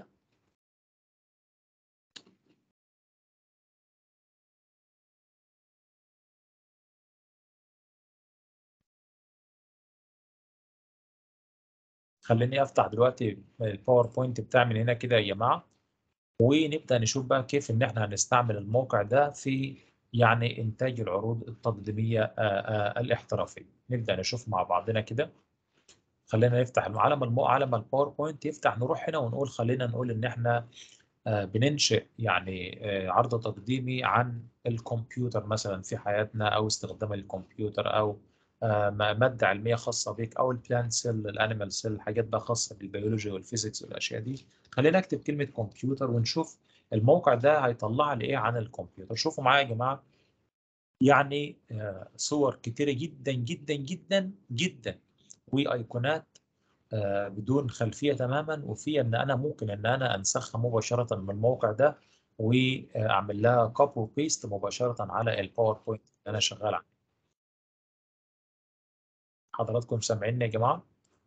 خليني افتح دلوقتي الباوربوينت بتاعي من هنا كده يا جماعه ونبدا نشوف بقى كيف ان احنا هنستعمل الموقع ده في يعني انتاج العروض التقديميه آه، آه، الاحترافيه نبدا نشوف مع بعضنا كده خلينا نفتح على ما المو... على ما الباوربوينت يفتح نروح هنا ونقول خلينا نقول ان احنا آه، بننشئ يعني آه، عرض تقديمي عن الكمبيوتر مثلا في حياتنا او استخدام الكمبيوتر او آه، م- ماده علميه خاصه بيك او البلانت سيل الانيمال سيل حاجات بقى خاصه بالبيولوجي والفيزيكس والاشياء دي خلينا نكتب كلمه كمبيوتر ونشوف الموقع ده هيطلع لي ايه عن الكمبيوتر شوفوا معايا يا جماعه يعني آه، صور كتيره جدا جدا جدا جدا وايقونات آه، بدون خلفيه تماما وفي ان انا ممكن ان انا انسخها مباشره من الموقع ده واعمل لها كوبي وبيست مباشره على الباوربوينت اللي انا شغال عليه حضراتكم سامعيني يا جماعه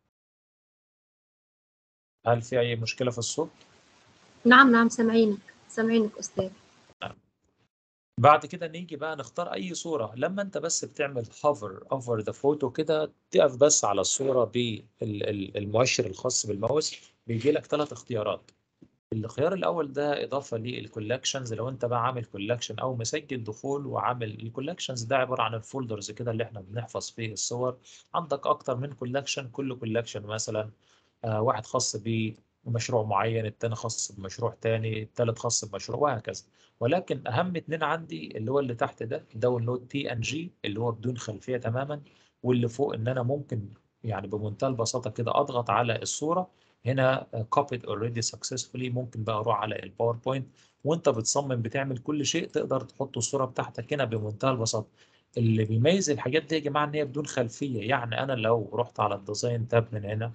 هل في اي مشكله في الصوت نعم نعم سامعينك سامعينك أستاذ بعد كده نيجي بقى نختار اي صوره لما انت بس بتعمل hover over the photo كده تقف بس على الصوره بالمؤشر الخاص بالماوس بيجي لك ثلاث اختيارات الخيار الاول ده اضافه للكولكشنز لو انت بقى عامل كولكشن او مسجل دخول وعامل الكولكشنز ده عباره عن الفولدرز كده اللي احنا بنحفظ فيه الصور عندك اكتر من كولكشن كل كولكشن مثلا آه، واحد خاص بمشروع معين التاني خاص بمشروع تاني التالت خاص بمشروع وهكذا ولكن اهم اتنين عندي اللي هو اللي تحت ده داونلود بي ان جي اللي هو بدون خلفيه تماما واللي فوق ان انا ممكن يعني بمنتهى البساطه كده اضغط على الصوره هنا copied already successfully ممكن بقى اروح على الباوربوينت وانت بتصمم بتعمل كل شيء تقدر تحط الصوره بتاعتك هنا بمنتهى البساطه اللي بيميز الحاجات دي يا جماعه ان هي بدون خلفيه يعني انا لو رحت على الديزاين تاب من هنا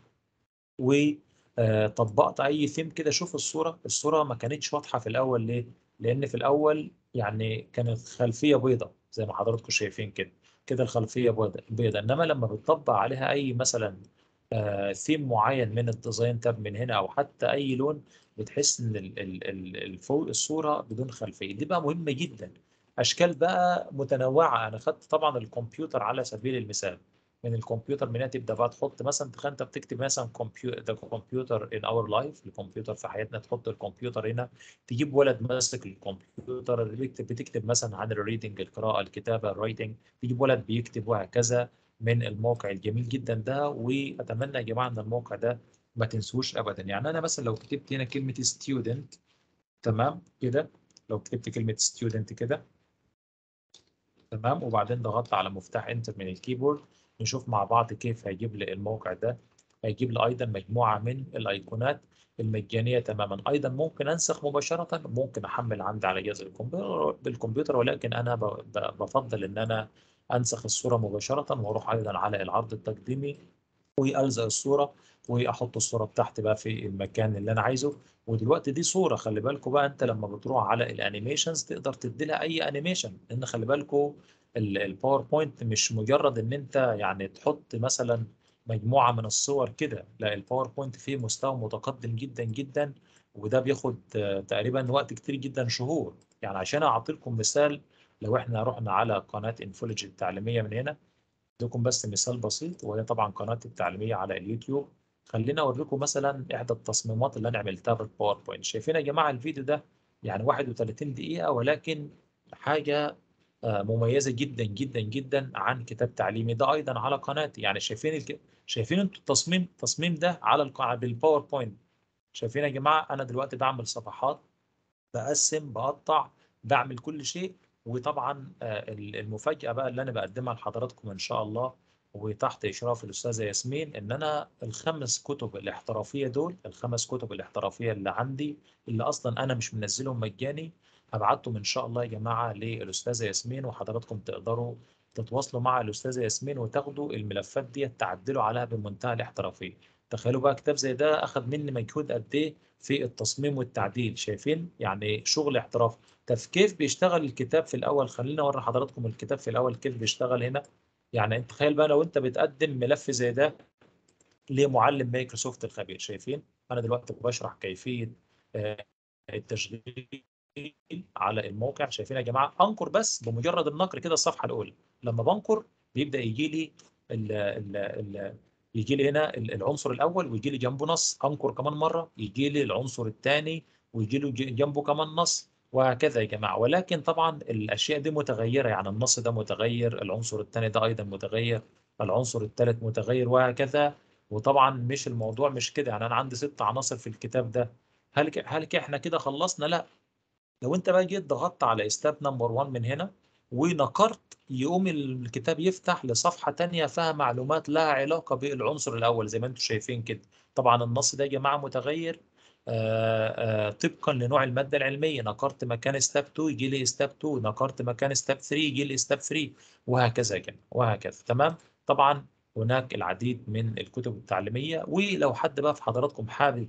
وطبقت اي ثيم كده شوف الصوره الصوره ما كانتش واضحه في الاول ليه لان في الاول يعني كانت خلفيه بيضاء زي ما حضراتكم شايفين كده كده الخلفيه بيضاء بيضاء انما لما بتطبق عليها اي مثلا ثيم معين من الديزاين تاب من هنا او حتى اي لون بتحس ان ال- ال- ال- ال- فوق الصوره بدون خلفيه دي بقى مهمه جدا اشكال بقى متنوعه انا خدت طبعا الكمبيوتر على سبيل المثال من الكمبيوتر من هنا تبدا بقى تحط مثلا تخيل انت بتكتب مثلا كمبيوتر كمبيوتر ان اور لايف الكمبيوتر في حياتنا تحط الكمبيوتر هنا تجيب ولد ماسك الكمبيوتر بيكتب بتكتب مثلا عن الريدنج القراءه الكتابه الرايتنج تجيب ولد بيكتب وهكذا من الموقع الجميل جدا ده واتمنى يا جماعه ان الموقع ده ما تنسوش ابدا يعني انا مثلا لو كتبت هنا كلمه ستودنت تمام كده لو كتبت كلمه ستودنت كده تمام وبعدين ضغطت على مفتاح انتر من الكيبورد نشوف مع بعض كيف هيجيب لي الموقع ده هيجيب لي ايضا مجموعه من الايقونات المجانيه تماما ايضا ممكن انسخ مباشره ممكن احمل عندي على جهاز الكمبيوتر بالكمبيوتر ولكن انا ب- ب- بفضل ان انا انسخ الصوره مباشره واروح ايضا على العرض التقديمي والزق الصوره واحط الصوره بتاعتي بقى في المكان اللي انا عايزه ودلوقتي دي صوره خلي بالكم بقى انت لما بتروح على الانيميشنز تقدر تدي لها اي انيميشن لان خلي بالكم الباوربوينت مش مجرد ان انت يعني تحط مثلا مجموعه من الصور كده لا الباوربوينت فيه مستوى متقدم جدا جدا وده بياخد آه، تقريبا وقت كتير جدا شهور يعني عشان اعطي لكم مثال لو احنا رحنا على قناه انفولوجي التعليميه من هنا اديكم بس مثال بسيط وهي طبعا قناتي التعليميه على اليوتيوب خلينا اوريكم مثلا احدى التصميمات اللي انا عملتها بالباوربوينت شايفين يا جماعه الفيديو ده يعني 31 دقيقه ولكن حاجه آه، مميزه جدا جدا جدا عن كتاب تعليمي ده ايضا على قناتي يعني شايفين الك... شايفين انتوا التصميم التصميم ده على الق... بالباوربوينت شايفين يا جماعه انا دلوقتي بعمل صفحات بقسم بقطع بعمل كل شيء وطبعا آه، ال- المفاجأة بقى اللي أنا بقدمها لحضراتكم إن شاء الله وتحت إشراف الأستاذة ياسمين إن أنا الخمس كتب الاحترافية دول الخمس كتب الاحترافية اللي عندي اللي أصلا أنا مش منزلهم مجاني هبعتهم إن شاء الله يا جماعة للأستاذة ياسمين وحضراتكم تقدروا تتواصلوا مع الأستاذة ياسمين وتاخدوا الملفات دي تعدلوا عليها بمنتهى الاحترافية تخيلوا بقى كتاب زي ده أخذ مني مجهود قد إيه في التصميم والتعديل شايفين يعني شغل احترافي طب كيف بيشتغل الكتاب في الاول خلينا اوري حضراتكم الكتاب في الاول كيف بيشتغل هنا يعني انت تخيل بقى لو انت بتقدم ملف زي ده لمعلم مايكروسوفت الخبير شايفين انا دلوقتي بشرح كيفيه آه، التشغيل على الموقع شايفين يا جماعه انقر بس بمجرد النقر كده الصفحه الاولى لما بنقر بيبدا يجي لي ال ال ال يجي لي هنا ال- العنصر الاول ويجي لي جنبه نص انقر كمان مره يجي لي العنصر الثاني ويجي له ج- جنبه كمان نص وهكذا يا جماعه ولكن طبعا الاشياء دي متغيره يعني النص ده متغير العنصر الثاني ده ايضا متغير العنصر الثالث متغير وهكذا وطبعا مش الموضوع مش كده يعني انا عندي ست عناصر في الكتاب ده هل ك- هل ك- احنا كده خلصنا لا لو انت بقى جيت ضغطت على ستاب نمبر 1 من هنا ونقرت يقوم الكتاب يفتح لصفحة تانية فيها معلومات لها علاقة بالعنصر الأول زي ما انتم شايفين كده طبعا النص ده يا جماعة متغير آه، آه، طبقا لنوع المادة العلمية نقرت مكان ستاب 2 يجي لي ستاب 2 نقرت مكان ستاب 3 يجي لي ستاب 3 وهكذا يا جماعة وهكذا تمام طبعا هناك العديد من الكتب التعليمية ولو حد بقى في حضراتكم حابب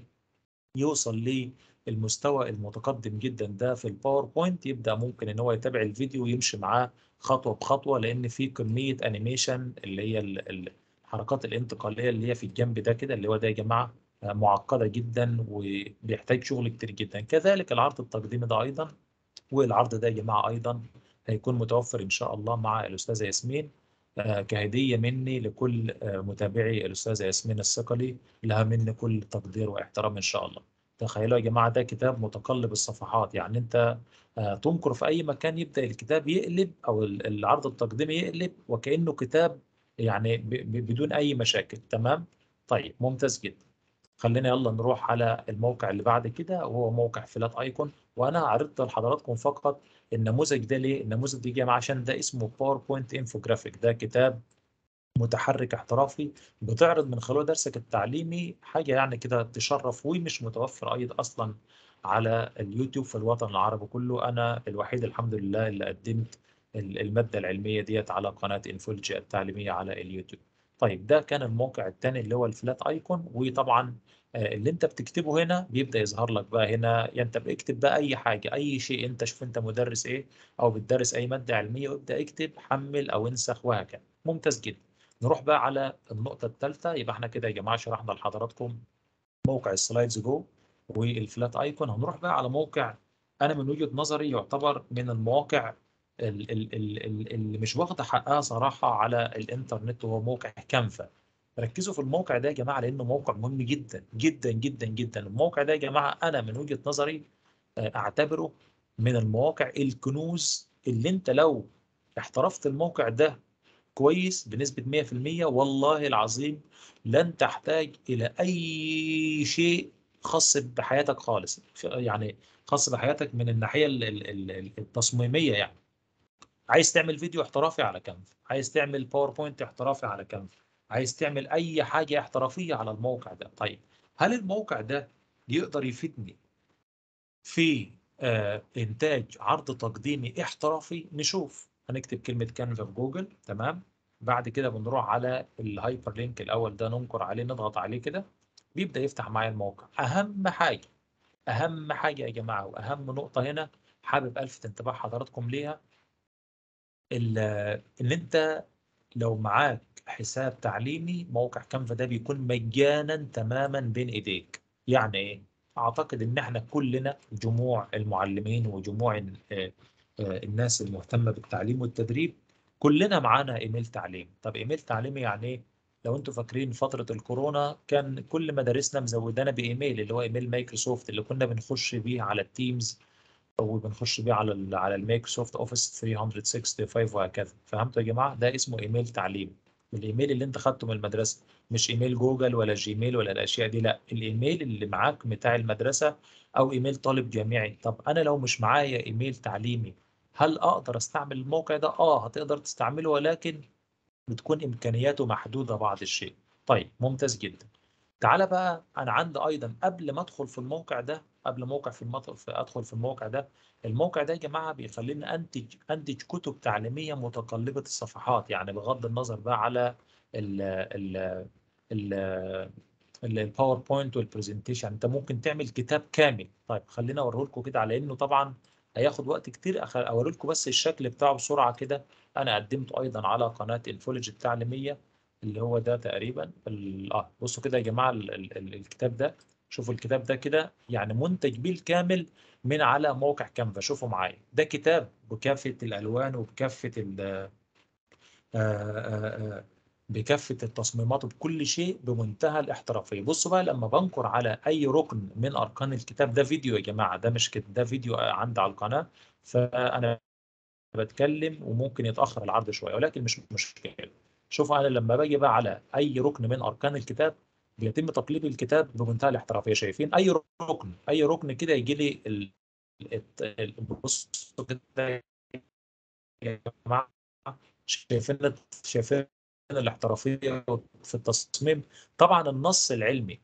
يوصل للمستوى المتقدم جدا ده في الباوربوينت يبدأ ممكن ان هو يتابع الفيديو ويمشي معاه خطوة بخطوة لان في كمية انيميشن اللي هي ال- ال- الحركات الانتقالية اللي هي في الجنب ده كده اللي هو ده يا جماعة آه، معقدة جدا وبيحتاج شغل كتير جدا كذلك العرض التقديمي ده ايضا والعرض ده يا جماعة ايضا هيكون متوفر ان شاء الله مع الاستاذة ياسمين آه، كهدية مني لكل آه، متابعي الأستاذة ياسمين الثقلي لها مني كل تقدير واحترام إن شاء الله تخيلوا يا جماعة ده كتاب متقلب الصفحات يعني أنت آه، تنكر في أي مكان يبدأ الكتاب يقلب أو ال- العرض التقديمي يقلب وكأنه كتاب يعني ب- ب- بدون أي مشاكل تمام طيب ممتاز جدا خلينا يلا نروح على الموقع اللي بعد كده وهو موقع فلات ايكون وانا عرضت لحضراتكم فقط النموذج ده ليه النموذج ده يا جماعه عشان ده اسمه باوربوينت انفوجرافيك ده كتاب متحرك احترافي بتعرض من خلال درسك التعليمي حاجه يعني كده تشرف ومش متوفر ايضا اصلا على اليوتيوب في الوطن العربي كله انا الوحيد الحمد لله اللي قدمت ال- الماده العلميه ديت على قناه انفولجي التعليميه على اليوتيوب طيب ده كان الموقع الثاني اللي هو الفلات ايكون وطبعا آه، اللي انت بتكتبه هنا بيبدا يظهر لك بقى هنا يعني انت بتكتب بقى اي حاجه اي شيء انت شوف انت مدرس ايه او بتدرس اي ماده علميه وابدا اكتب حمل او انسخ وهكذا ممتاز جدا نروح بقى على النقطة الثالثة يبقى احنا كده يا جماعة شرحنا لحضراتكم موقع السلايدز جو والفلات ايكون هنروح بقى على موقع انا من وجهة نظري يعتبر من المواقع ال- ال- ال- ال- اللي مش واخدة حقها صراحة على الانترنت وهو موقع كانفا ركزوا في الموقع ده يا جماعة لأنه موقع مهم جدا جدا جدا جدا الموقع ده يا جماعة أنا من وجهة نظري آه، أعتبره من المواقع الكنوز اللي أنت لو احترفت الموقع ده كويس بنسبة 100% والله العظيم لن تحتاج إلى أي شيء خاص بحياتك خالص ف- يعني خاص بحياتك من الناحية ال- ال- ال- التصميمية يعني عايز تعمل فيديو احترافي على كانفا عايز تعمل باوربوينت احترافي على كانفا عايز تعمل اي حاجه احترافيه على الموقع ده طيب هل الموقع ده يقدر يفيدني في آه انتاج عرض تقديمي احترافي نشوف هنكتب كلمه كانفا في جوجل تمام بعد كده بنروح على الهايبر لينك الاول ده ننقر عليه نضغط عليه كده بيبدا يفتح معايا الموقع اهم حاجه اهم حاجه يا جماعه واهم نقطه هنا حابب الفت انتباه حضراتكم ليها ال- ان انت لو معاك حساب تعليمي موقع كانفا ده بيكون مجانا تماما بين ايديك يعني ايه اعتقد ان احنا كلنا جموع المعلمين وجموع ال- آه، آه، الناس المهتمه بالتعليم والتدريب كلنا معانا ايميل تعليم طب ايميل تعليمي يعني ايه لو انتوا فاكرين فتره الكورونا كان كل مدارسنا مزودانا بايميل اللي هو ايميل مايكروسوفت اللي كنا بنخش بيه على التيمز وبنخش بيه على ال على المايكروسوفت اوفيس 365 وهكذا فهمتوا يا جماعه ده اسمه ايميل تعليم الايميل اللي انت خدته من المدرسه مش ايميل جوجل ولا جيميل ولا الاشياء دي لا الايميل اللي معاك بتاع المدرسه او ايميل طالب جامعي طب انا لو مش معايا ايميل تعليمي هل اقدر استعمل الموقع ده اه هتقدر تستعمله ولكن بتكون امكانياته محدوده بعض الشيء طيب ممتاز جدا تعالى بقى انا عندي ايضا قبل ما ادخل في الموقع ده قبل موقع في, المط... في ادخل في الموقع ده الموقع ده يا جماعه بيخليني انتج انتج كتب تعليميه متقلبه الصفحات يعني بغض النظر بقى على ال ال ال الباوربوينت والبرزنتيشن انت ممكن تعمل كتاب كامل طيب خلينا اوريه لكم كده على انه طبعا هياخد وقت كتير أخ- اوري لكم بس الشكل بتاعه بسرعه كده انا قدمته ايضا على قناه انفولوجي التعليميه اللي هو ده تقريبا ال- اه بصوا كده يا جماعه ال ال ال الكتاب ده شوفوا الكتاب ده كده يعني منتج بالكامل من على موقع كانفا شوفوا معايا ده كتاب بكافه الالوان وبكافه ال آه، آه، آه، بكافه التصميمات وبكل شيء بمنتهى الاحترافيه بصوا بقى لما بنكر على اي ركن من اركان الكتاب ده فيديو يا جماعه ده مش كده ده فيديو عندي على القناه فانا بتكلم وممكن يتاخر العرض شويه ولكن مش مشكله شوفوا انا لما باجي بقى على اي ركن من اركان الكتاب بيتم تقليب الكتاب بمنتهى الاحترافيه شايفين اي ركن اي ركن كده يجي لي ال... الت- ال- بصوا كده يا جماعه شايفين شايفين الاحترافيه في التصميم طبعا النص العلمي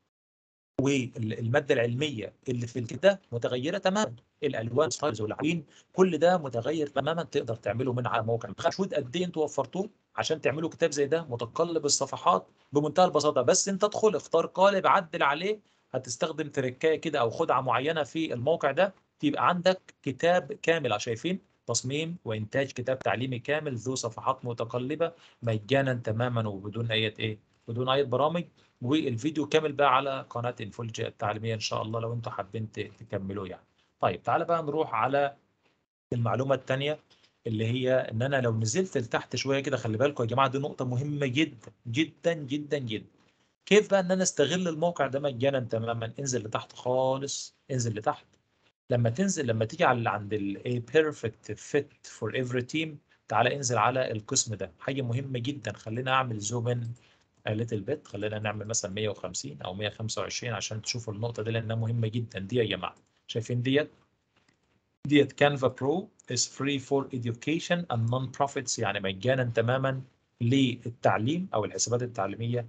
والماده العلميه اللي في الكتاب متغيره تماما الالوان ستايلز والعناوين كل ده متغير تماما تقدر تعمله من على موقع مجهود قد ايه انتوا وفرتوه عشان تعملوا كتاب زي ده متقلب الصفحات بمنتهى البساطه بس انت ادخل اختار قالب عدل عليه هتستخدم تركايه كده او خدعه معينه في الموقع ده تبقى عندك كتاب كامل شايفين تصميم وانتاج كتاب تعليمي كامل ذو صفحات متقلبه مجانا تماما وبدون اي ايه بدون اي برامج والفيديو كامل بقى على قناه انفولجي التعليميه ان شاء الله لو انتوا حابين ت- تكملوه يعني طيب تعالى بقى نروح على المعلومه الثانيه اللي هي ان انا لو نزلت لتحت شويه كده خلي بالكم يا جماعه دي نقطه مهمه جدا جدا جدا جدا كيف بقى ان انا استغل الموقع ده مجانا تماما انزل لتحت خالص انزل لتحت لما تنزل لما تيجي على عند ال A perfect fit for every team تعالى انزل على القسم ده حاجه مهمه جدا خلينا اعمل زوم ان a little bit خلينا نعمل مثلا 150 او 125 عشان تشوفوا النقطه دي لانها مهمه جدا دي يا جماعه شايفين ديت ديت كانفا برو is free for education and non-profits يعني مجانا تماما للتعليم او الحسابات التعليميه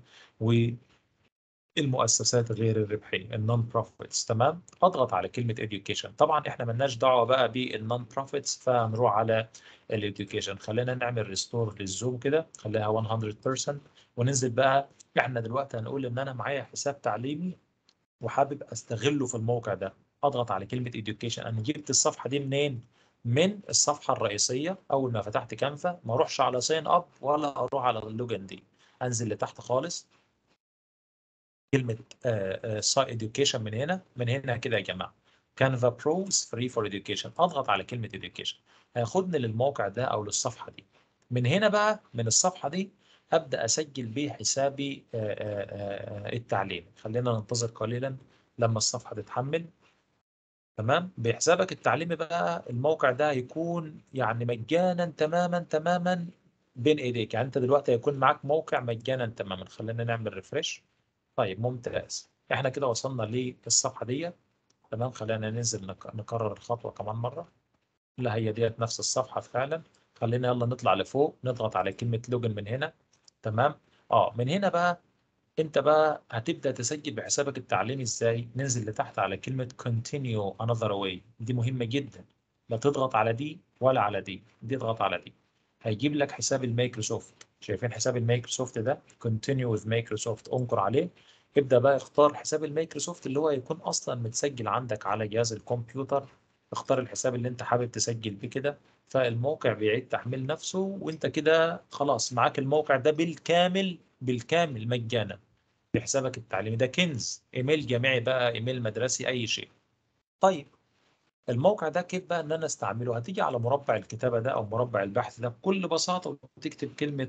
والمؤسسات غير الربحيه النون بروفيتس تمام اضغط على كلمه education طبعا احنا ملناش دعوه بقى بالنون بروفيتس فهنروح على الاديوكيشن خلينا نعمل ريستور للزوم كده خليها 100% وننزل بقى احنا دلوقتي هنقول ان انا معايا حساب تعليمي وحابب استغله في الموقع ده اضغط على كلمه education انا جبت الصفحه دي منين من الصفحه الرئيسيه اول ما فتحت كانفا ما اروحش على ساين اب ولا اروح على اللوجن دي انزل لتحت خالص كلمه ساي اديوكيشن من هنا من هنا كده يا جماعه كانفا بروز فري فور اديوكيشن اضغط على كلمه اديوكيشن هياخدني للموقع ده او للصفحه دي من هنا بقى من الصفحه دي ابدا اسجل بيه حسابي آه، آه، آه، التعليمي خلينا ننتظر قليلا لما الصفحه تتحمل تمام بحسابك التعليمي بقى الموقع ده هيكون يعني مجانا تماما تماما بين ايديك يعني انت دلوقتي هيكون معاك موقع مجانا تماما خلينا نعمل ريفرش طيب ممتاز احنا كده وصلنا للصفحه دي تمام خلينا ننزل نك- نكرر الخطوه كمان مره لا هي ديت نفس الصفحه فعلا خلينا يلا نطلع لفوق نضغط على كلمه لوجن من هنا تمام اه من هنا بقى انت بقى هتبدا تسجل بحسابك التعليمي ازاي ننزل لتحت على كلمه continue another way دي مهمه جدا لا تضغط على دي ولا على دي دي اضغط على دي هيجيب لك حساب المايكروسوفت شايفين حساب المايكروسوفت ده continue with Microsoft انقر عليه ابدا بقى اختار حساب المايكروسوفت اللي هو يكون اصلا متسجل عندك على جهاز الكمبيوتر اختار الحساب اللي انت حابب تسجل بيه كده فالموقع بيعيد تحميل نفسه وانت كده خلاص معاك الموقع ده بالكامل بالكامل مجانا بحسابك التعليمي ده كنز ايميل جامعي بقى ايميل مدرسي اي شيء طيب الموقع ده كيف بقى ان انا استعمله هتيجي على مربع الكتابه ده او مربع البحث ده بكل بساطه وتكتب كلمه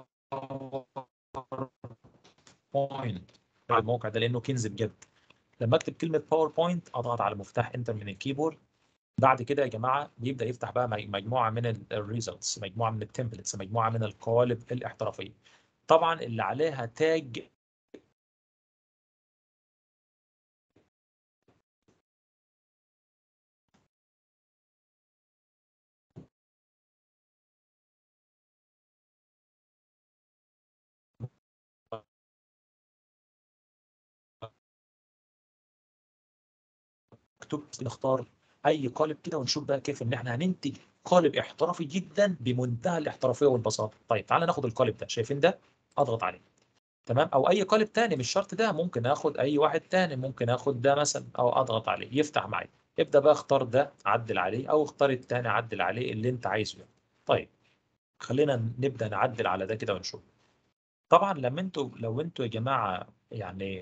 باوربوينت على الموقع ده لانه كنز بجد لما اكتب كلمه باوربوينت اضغط على مفتاح انتر من الكيبورد بعد كده يا جماعه بيبدا يفتح بقى مج- مجموعه من الريزلتس مجموعه من التمبلتس مجموعه من القوالب الاحترافيه طبعا اللي عليها تاج مكتوب نختار اي قالب كده ونشوف بقى كيف ان احنا هننتج قالب احترافي جدا بمنتهى الاحترافيه والبساطه طيب تعالى ناخد القالب ده شايفين ده اضغط عليه تمام او اي قالب تاني مش شرط ده ممكن اخد اي واحد تاني ممكن اخد ده مثلا او اضغط عليه يفتح معايا ابدا بقى اختار ده عدل عليه او اختار التاني عدل عليه اللي انت عايزه يعني. طيب خلينا نبدا نعدل على ده كده ونشوف طبعا لما انتوا لو انتوا يا جماعه يعني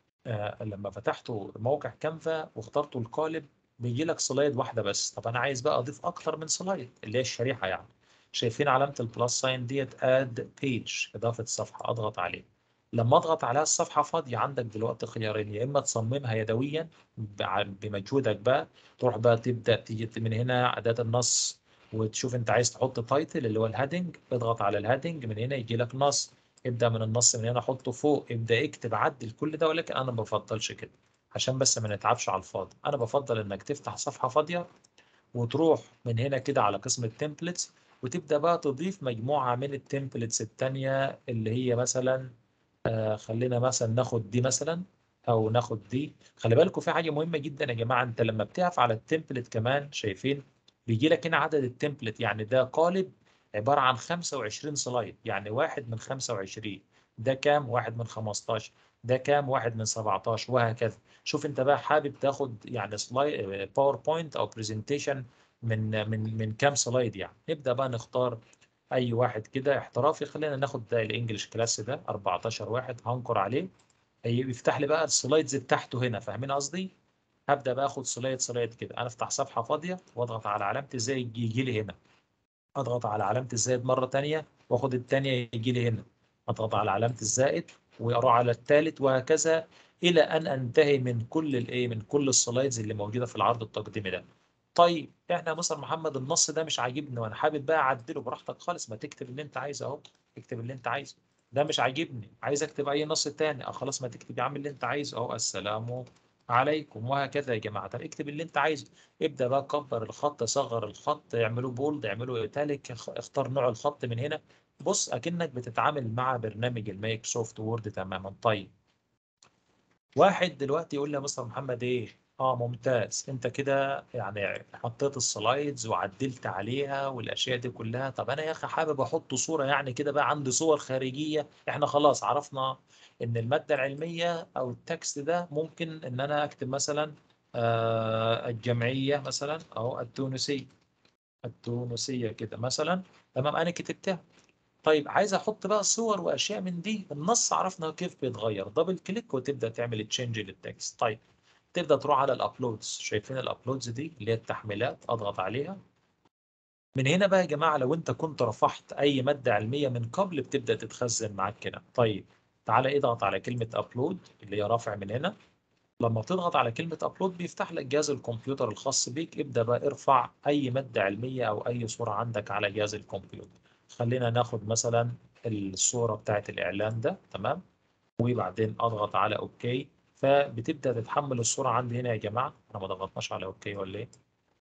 آه لما فتحتوا موقع كانفا واخترتوا القالب بيجي لك سلايد واحده بس طب انا عايز بقى اضيف اكتر من سلايد اللي هي الشريحه يعني شايفين علامه البلس ساين ديت اد بيج اضافه صفحه اضغط عليه لما اضغط عليها الصفحه فاضيه عندك دلوقتي خيارين يا اما تصممها يدويا بع- بمجهودك بقى تروح بقى تبدا تيجي من هنا اداه النص وتشوف انت عايز تحط تايتل اللي هو الهادنج اضغط على الهادنج من هنا يجي لك نص ابدا من النص من هنا حطه فوق ابدا اكتب عدل كل ده ولكن انا ما بفضلش كده عشان بس ما نتعبش على الفاضي انا بفضل انك تفتح صفحه فاضيه وتروح من هنا كده على قسم التمبلتس وتبدا بقى تضيف مجموعه من التمبلتس التانيه اللي هي مثلا آه خلينا مثلا ناخد دي مثلا او ناخد دي خلي بالكم في حاجه مهمه جدا يا جماعه انت لما بتقف على التمبلت كمان شايفين بيجي لك هنا عدد التمبلت يعني ده قالب عباره عن 25 سلايد يعني واحد من 25 ده كام واحد من 15 ده كام واحد من 17 وهكذا شوف انت بقى حابب تاخد يعني سلايد باوربوينت او برزنتيشن من من من كام سلايد يعني نبدا بقى نختار اي واحد كده احترافي خلينا ناخد ده الانجليش كلاس ده 14 واحد هنقر عليه هي- يفتح لي بقى السلايدز بتاعته هنا فاهمين قصدي هبدا بقى اخد سلايد سلايد كده انا افتح صفحه فاضيه واضغط على علامه الزائد يجي لي هنا اضغط على علامه الزائد مره ثانيه واخد الثانيه يجي لي هنا اضغط على علامه الزائد واروح على الثالث وهكذا الى ان انتهي من كل الايه من كل السلايدز اللي موجوده في العرض التقديمي ده طيب احنا يا مستر محمد النص ده مش عاجبني وانا حابب بقى اعدله براحتك خالص ما تكتب اللي انت عايزه اهو اكتب اللي انت عايزه ده مش عاجبني عايز اكتب اي نص تاني اه خلاص ما تكتب يا عم اللي انت عايزه اهو السلام عليكم وهكذا يا جماعه طب اكتب اللي انت عايزه ابدا بقى كبر الخط صغر الخط اعملوا بولد اعملوا ايتاليك اختار نوع الخط من هنا بص اكنك بتتعامل مع برنامج المايكروسوفت وورد تماما طيب واحد دلوقتي يقول لي يا مستر محمد ايه اه ممتاز انت كده يعني حطيت السلايدز وعدلت عليها والاشياء دي كلها طب انا يا اخي حابب احط صوره يعني كده بقى عندي صور خارجيه احنا خلاص عرفنا ان الماده العلميه او التكست ده ممكن ان انا اكتب مثلا آه الجمعيه مثلا او التونسيه التونسية كده مثلا تمام أنا كتبتها طيب عايز أحط بقى صور وأشياء من دي النص عرفنا كيف بيتغير دبل كليك وتبدأ تعمل تشينج للتكست طيب تبدأ تروح على الأبلودز شايفين الأبلودز دي اللي هي التحميلات أضغط عليها من هنا بقى يا جماعة لو أنت كنت رفعت أي مادة علمية من قبل بتبدأ تتخزن معاك كده طيب تعالى اضغط على كلمة أبلود اللي هي رافع من هنا لما تضغط على كلمة أبلود بيفتح لك جهاز الكمبيوتر الخاص بيك ابدأ بقى ارفع أي مادة علمية أو أي صورة عندك على جهاز الكمبيوتر خلينا ناخد مثلا الصورة بتاعت الإعلان ده تمام وبعدين أضغط على أوكي فبتبدأ تتحمل الصورة عندي هنا يا جماعة أنا ما ضغطناش على أوكي ولا إيه؟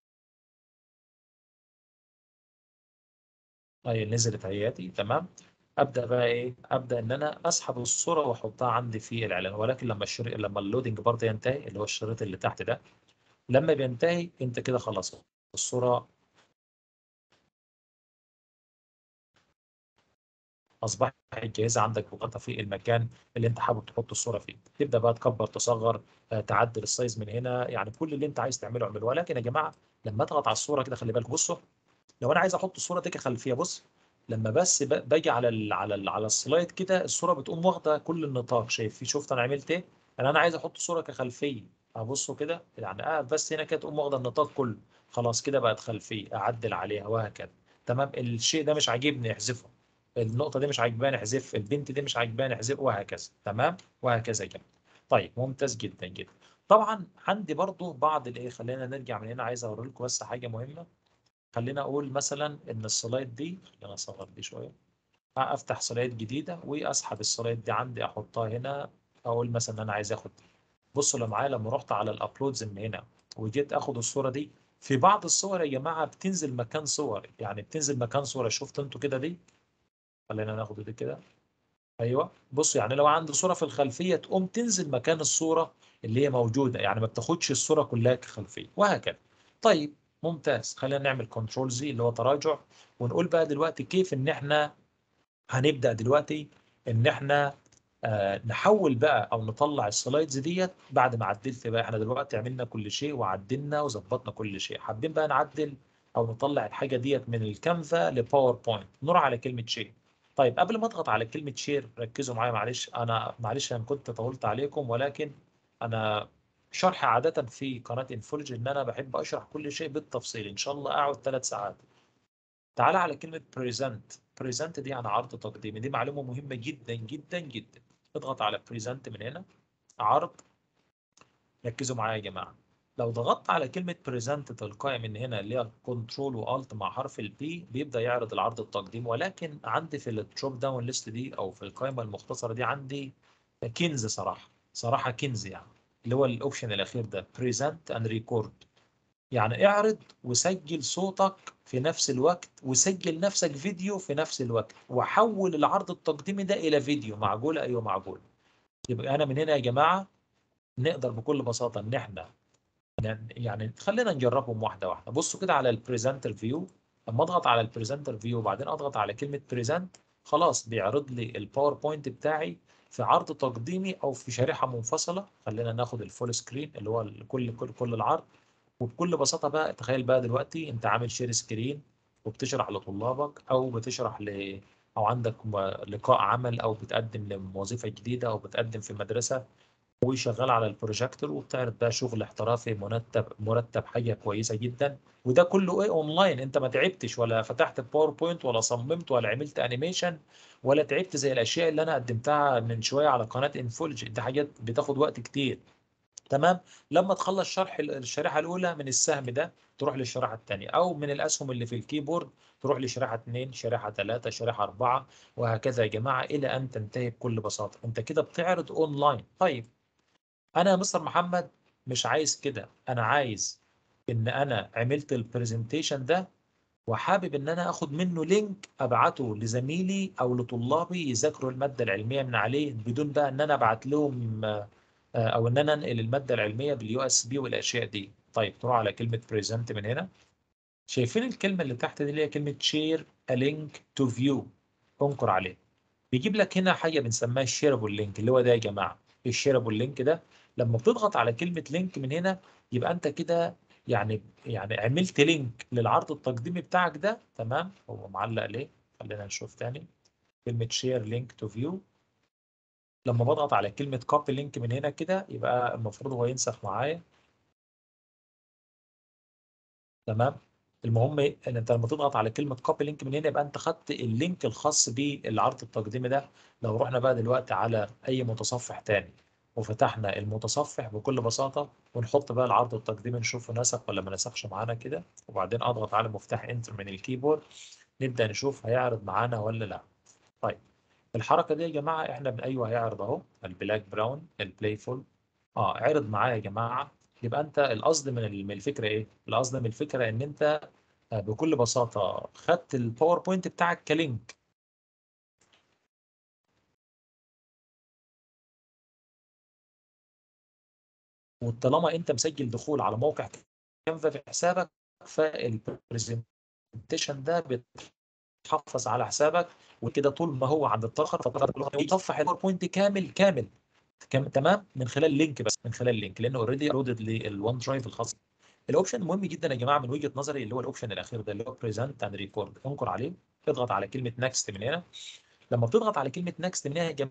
أي نزلت هياتي تمام ابدا بقى ايه ابدا ان انا اسحب الصوره واحطها عندي في الاعلان ولكن لما الشريط لما اللودنج برضه ينتهي اللي هو الشريط اللي تحت ده لما بينتهي انت كده خلاص الصوره اصبحت جاهزه عندك وقتها في المكان اللي انت حابب تحط الصوره فيه تبدا بقى تكبر تصغر آه، تعدل السايز من هنا يعني كل اللي انت عايز تعمله اعمله ولكن يا جماعه لما اضغط على الصوره كده خلي بالك بصوا لو انا عايز احط الصوره دي كخلفيه بص لما بس ب- باجي على ال على ال على السلايد كده الصوره بتقوم واخده كل النطاق شايف في شفت انا عملت ايه انا انا عايز احط صوره كخلفيه ابصوا كده يعني اه بس هنا كده تقوم واخده النطاق كله خلاص كده بقت خلفيه اعدل عليها وهكذا تمام الشيء ده مش عاجبني احذفه النقطه دي مش عاجباني احذف البنت دي مش عاجباني احذف وهكذا تمام وهكذا كده طيب ممتاز جدا جدا طبعا عندي برضو بعض الايه خلينا نرجع من هنا عايز اوري لكم بس حاجه مهمه خلينا اقول مثلا ان السلايد دي خلينا اصغر دي شويه افتح سلايد جديده واسحب السلايد دي عندي احطها هنا اقول مثلا ان انا عايز اخد دي بصوا لو معايا لما رحت على الابلودز من هنا وجيت اخد الصوره دي في بعض الصور يا جماعه بتنزل مكان صور يعني بتنزل مكان صوره شفت انتوا كده دي خلينا ناخد دي كده ايوه بصوا يعني لو عندي صوره في الخلفيه تقوم تنزل مكان الصوره اللي هي موجوده يعني ما بتاخدش الصوره كلها كخلفيه وهكذا طيب ممتاز خلينا نعمل كنترول زي اللي هو تراجع ونقول بقى دلوقتي كيف ان احنا هنبدا دلوقتي ان احنا آه نحول بقى او نطلع السلايدز ديت بعد ما عدلت بقى احنا دلوقتي عملنا كل شيء وعدلنا وظبطنا كل شيء حابين بقى نعدل او نطلع الحاجه ديت من الكانفا لباوربوينت نروح على كلمه شير طيب قبل ما اضغط على كلمه شير ركزوا معايا معلش انا معلش انا كنت طولت عليكم ولكن انا شرح عادة في قناة انفولج ان انا بحب اشرح كل شيء بالتفصيل ان شاء الله اقعد ثلاث ساعات تعال على كلمة present present دي يعني عرض تقديمي دي معلومة مهمة جدا جدا جدا اضغط على present من هنا عرض ركزوا معايا يا جماعة لو ضغطت على كلمة present تلقائي من هنا اللي هي كنترول والت مع حرف البي بيبدأ يعرض العرض التقديم ولكن عندي في الدروب داون ليست دي او في القائمة المختصرة دي عندي كنز صراحة صراحة كنز يعني اللي هو الاوبشن الاخير ده present and record يعني اعرض وسجل صوتك في نفس الوقت وسجل نفسك فيديو في نفس الوقت وحول العرض التقديمي ده الى فيديو معقول ايوه معقول يبقى انا من هنا يا جماعه نقدر بكل بساطه ان احنا يعني خلينا نجربهم واحده واحده بصوا كده على البريزنتر فيو لما اضغط على البريزنتر فيو وبعدين اضغط على كلمه بريزنت خلاص بيعرض لي الباوربوينت بتاعي في عرض تقديمي او في شريحه منفصله خلينا ناخد الفول سكرين اللي هو كل كل كل العرض وبكل بساطه بقى تخيل بقى دلوقتي انت عامل شير سكرين وبتشرح لطلابك او بتشرح ل او عندك لقاء عمل او بتقدم لوظيفه جديده او بتقدم في مدرسه وشغال على البروجيكتور وبتعرض بقى شغل احترافي مرتب مرتب حاجه كويسه جدا وده كله ايه اونلاين انت ما تعبتش ولا فتحت باوربوينت ولا صممت ولا عملت انيميشن ولا تعبت زي الاشياء اللي انا قدمتها من شويه على قناه انفولج دي حاجات بتاخد وقت كتير تمام لما تخلص شرح الشريحه الاولى من السهم ده تروح للشريحه الثانيه او من الاسهم اللي في الكيبورد تروح لشريحه 2 شريحه 3 شريحه 4 وهكذا يا جماعه الى ان تنتهي بكل بساطه انت كده بتعرض اونلاين طيب انا يا مستر محمد مش عايز كده انا عايز ان انا عملت البرزنتيشن ده وحابب ان انا اخد منه لينك ابعته لزميلي او لطلابي يذاكروا الماده العلميه من عليه بدون بقى ان انا ابعت لهم او ان انا انقل الماده العلميه باليو اس بي والاشياء دي طيب تروح على كلمه بريزنت من هنا شايفين الكلمه اللي تحت دي اللي هي كلمه شير ا لينك تو فيو انقر عليه بيجيب لك هنا حاجه بنسميها الشيربل لينك اللي هو ده يا جماعه الشيربل لينك ده لما بتضغط على كلمه لينك من هنا يبقى انت كده يعني يعني عملت لينك للعرض التقديمي بتاعك ده تمام هو معلق ليه خلينا نشوف تاني كلمة شير لينك تو فيو لما بضغط على كلمة كوبي لينك من هنا كده يبقى المفروض هو ينسخ معايا تمام المهم ان انت لما تضغط على كلمه كوبي لينك من هنا يبقى انت خدت اللينك الخاص بالعرض التقديمي ده لو رحنا بقى دلوقتي على اي متصفح تاني وفتحنا المتصفح بكل بساطه ونحط بقى العرض التقديمي نشوفه نسخ ولا ما نسخش معانا كده وبعدين اضغط على مفتاح انتر من الكيبورد نبدا نشوف هيعرض معانا ولا لا طيب الحركه دي يا جماعه احنا من ايوه هيعرض اهو البلاك براون البلايفول اه عرض معايا يا جماعه يبقى انت القصد من ال- من الفكره ايه؟ القصد من الفكره ان انت آه، بكل بساطه خدت الباوربوينت بتاعك كلينك وطالما انت مسجل دخول على موقع كانفا في حسابك فالبرزنتيشن ده بيتحفظ على حسابك وكده طول ما هو عند الطاقه يصفح الباوربوينت كامل كامل كام تمام من خلال لينك بس من خلال لينك لانه اوريدي لودد للون درايف الخاص الاوبشن مهم جدا يا جماعه من وجهه نظري اللي هو الاوبشن الاخير ده اللي هو بريزنت اند ريكورد انقر عليه اضغط على كلمه نكست من هنا لما بتضغط على كلمه نكست من هنا يا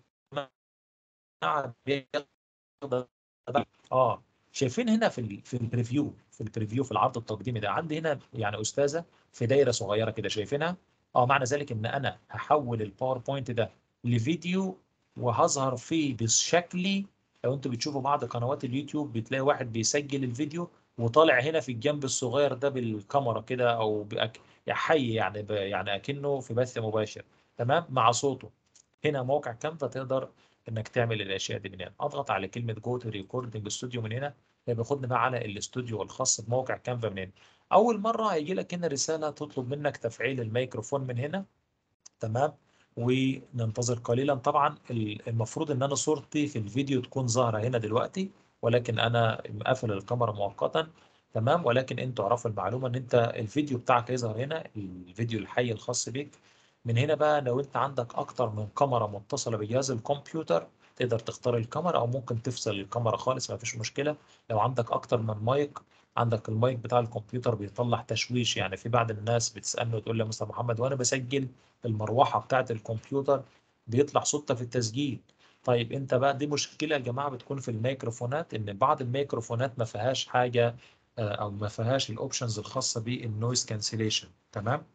جماعه بياخد- اه شايفين هنا في ال في البريفيو في البريفيو في العرض التقديمي ده عندي هنا يعني استاذه في دايره صغيره كده شايفينها اه معنى ذلك ان انا هحول الباوربوينت ده لفيديو وهظهر فيه بشكلي لو انتوا بتشوفوا بعض قنوات اليوتيوب بتلاقي واحد بيسجل الفيديو وطالع هنا في الجنب الصغير ده بالكاميرا كده او بأك... حي يعني ب... يعني اكنه في بث مباشر تمام مع صوته هنا موقع كانفا تقدر انك تعمل الاشياء دي من هنا اضغط على كلمه جو تو ريكوردنج استوديو من هنا بياخدنا بقى على الاستوديو الخاص بموقع كانفا من هنا اول مره هيجي لك هنا رساله تطلب منك تفعيل الميكروفون من هنا تمام وننتظر قليلا طبعا ال- المفروض ان انا صورتي في الفيديو تكون ظاهره هنا دلوقتي ولكن انا مقفل الكاميرا مؤقتا تمام ولكن انتوا اعرفوا المعلومه ان انت الفيديو بتاعك هيظهر هنا الفيديو الحي الخاص بيك من هنا بقى لو انت عندك اكتر من كاميرا متصله بجهاز الكمبيوتر تقدر تختار الكاميرا او ممكن تفصل الكاميرا خالص ما فيش مشكله لو عندك اكتر من مايك عندك المايك بتاع الكمبيوتر بيطلع تشويش يعني في بعض الناس بتسالني وتقول لي يا مستر محمد وانا بسجل المروحه بتاعه الكمبيوتر بيطلع صوتها في التسجيل طيب انت بقى دي مشكله يا جماعه بتكون في الميكروفونات ان بعض الميكروفونات ما فيهاش حاجه آه، او ما فيهاش الاوبشنز الخاصه بالنويز كانسليشن تمام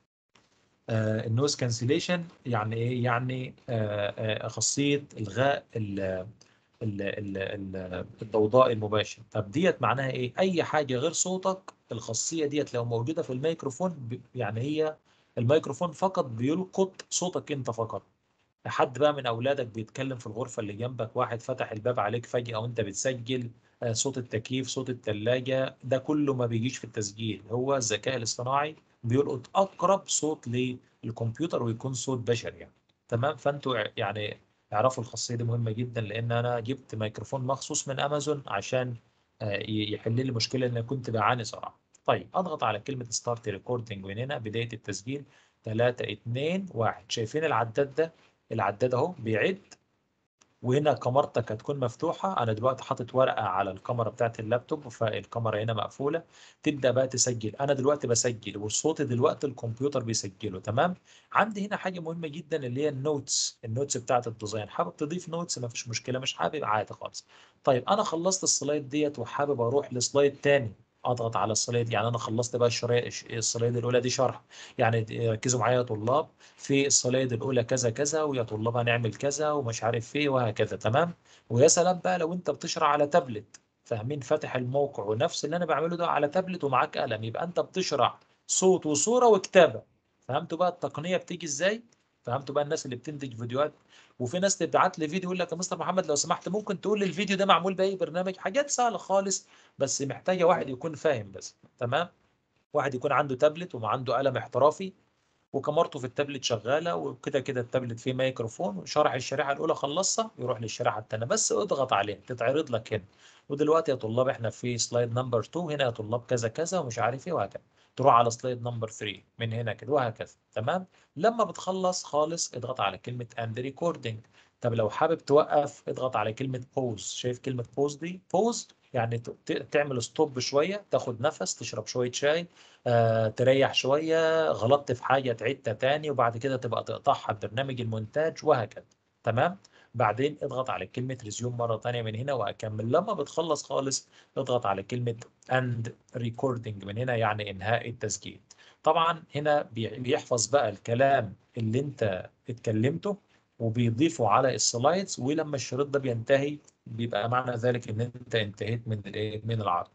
آه، النويز كانسليشن يعني ايه يعني آه، آه، خاصيه الغاء ال ال ال ال الضوضاء المباشر طب ديت معناها ايه اي حاجه غير صوتك الخاصيه ديت لو موجوده في الميكروفون ب- يعني هي الميكروفون فقط بيلقط صوتك انت فقط حد بقى من اولادك بيتكلم في الغرفه اللي جنبك واحد فتح الباب عليك فجاه وانت بتسجل آه، صوت التكييف صوت الثلاجه ده كله ما بيجيش في التسجيل هو الذكاء الاصطناعي بيلقط اقرب صوت للكمبيوتر ويكون صوت بشري يعني تمام فانتوا ع- يعني اعرفوا الخاصيه دي مهمه جدا لان انا جبت ميكروفون مخصوص من امازون عشان آه، ي- يحل لي المشكله اللي أنا كنت بعاني صراحه طيب اضغط على كلمه ستارت ريكوردنج من هنا بدايه التسجيل 3 2 1 شايفين العداد ده العداد اهو بيعد وهنا كاميرتك هتكون مفتوحة أنا دلوقتي حاطط ورقة على الكاميرا بتاعت اللابتوب فالكاميرا هنا مقفولة تبدأ بقى تسجل أنا دلوقتي بسجل والصوت دلوقتي الكمبيوتر بيسجله تمام عندي هنا حاجة مهمة جدا اللي هي النوتس النوتس بتاعت الديزاين حابب تضيف نوتس مفيش مشكلة مش حابب عادي خالص طيب أنا خلصت السلايد ديت وحابب أروح لسلايد تاني اضغط على السلايد يعني انا خلصت بقى الشرايط السلايد الاولى دي شرح يعني ركزوا معايا يا طلاب في السلايد الاولى كذا كذا ويا طلاب هنعمل كذا ومش عارف ايه وهكذا تمام ويا سلام بقى لو انت بتشرح على تابلت فاهمين فاتح الموقع ونفس اللي انا بعمله ده على تابلت ومعاك قلم يبقى انت بتشرح صوت وصوره وكتابه فهمتوا بقى التقنيه بتيجي ازاي فهمتوا بقى الناس اللي بتنتج فيديوهات وفي ناس تبعت لي فيديو يقول لك يا مستر محمد لو سمحت ممكن تقول لي الفيديو ده معمول باي برنامج حاجات سهله خالص بس محتاجه واحد يكون فاهم بس تمام واحد يكون عنده تابلت وعنده قلم احترافي وكاميرته في التابلت شغاله وكده كده التابلت فيه ميكروفون وشرح الشريحه الاولى خلصها يروح للشريحه الثانيه بس اضغط عليها تتعرض لك هنا ودلوقتي يا طلاب احنا في سلايد نمبر 2 هنا يا طلاب كذا كذا ومش عارف ايه وهكذا تروح على سلايد نمبر 3 من هنا كده وهكذا تمام لما بتخلص خالص اضغط على كلمه اند ريكوردنج طب لو حابب توقف اضغط على كلمه بوز شايف كلمه بوز دي بوز يعني ت- ت- تعمل ستوب شويه تاخد نفس تشرب شويه شاي آه، تريح شويه غلطت في حاجه تعيدها تاني وبعد كده تبقى تقطعها ببرنامج المونتاج وهكذا تمام بعدين اضغط على كلمة ريزيوم مرة تانية من هنا وأكمل لما بتخلص خالص اضغط على كلمة end recording من هنا يعني إنهاء التسجيل طبعا هنا بي- بيحفظ بقى الكلام اللي انت اتكلمته وبيضيفه على السلايدز ولما الشريط ده بينتهي بيبقى معنى ذلك ان انت انتهيت من الايه من العرض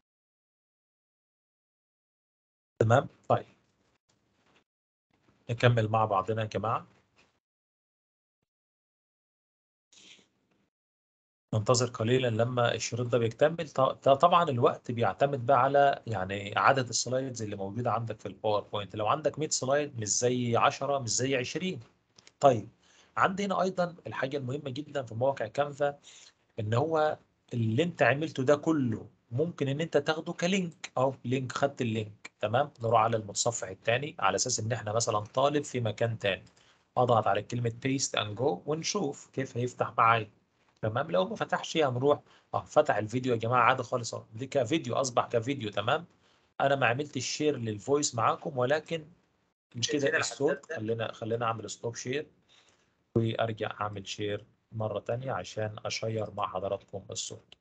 تمام طيب نكمل مع بعضنا يا جماعه ننتظر قليلا لما الشريط ده بيكتمل ط- ط- طبعا الوقت بيعتمد بقى على يعني عدد السلايدز اللي موجوده عندك في الباوربوينت لو عندك 100 سلايد مش زي 10 مش زي 20 طيب عندي هنا ايضا الحاجه المهمه جدا في موقع كانفا ان هو اللي انت عملته ده كله ممكن ان انت تاخده كلينك او لينك خدت اللينك تمام نروح على المتصفح الثاني على اساس ان احنا مثلا طالب في مكان ثاني اضغط على كلمه بيست اند جو ونشوف كيف هيفتح معايا تمام لو ما فتحش هنروح اه فتح الفيديو يا جماعه عادي خالص اهو دي كفيديو اصبح كفيديو تمام انا ما عملتش شير للفويس معاكم ولكن مش كده الصوت خلينا خلينا اعمل ستوب شير وارجع اعمل شير مره تانية عشان اشير مع حضراتكم الصوت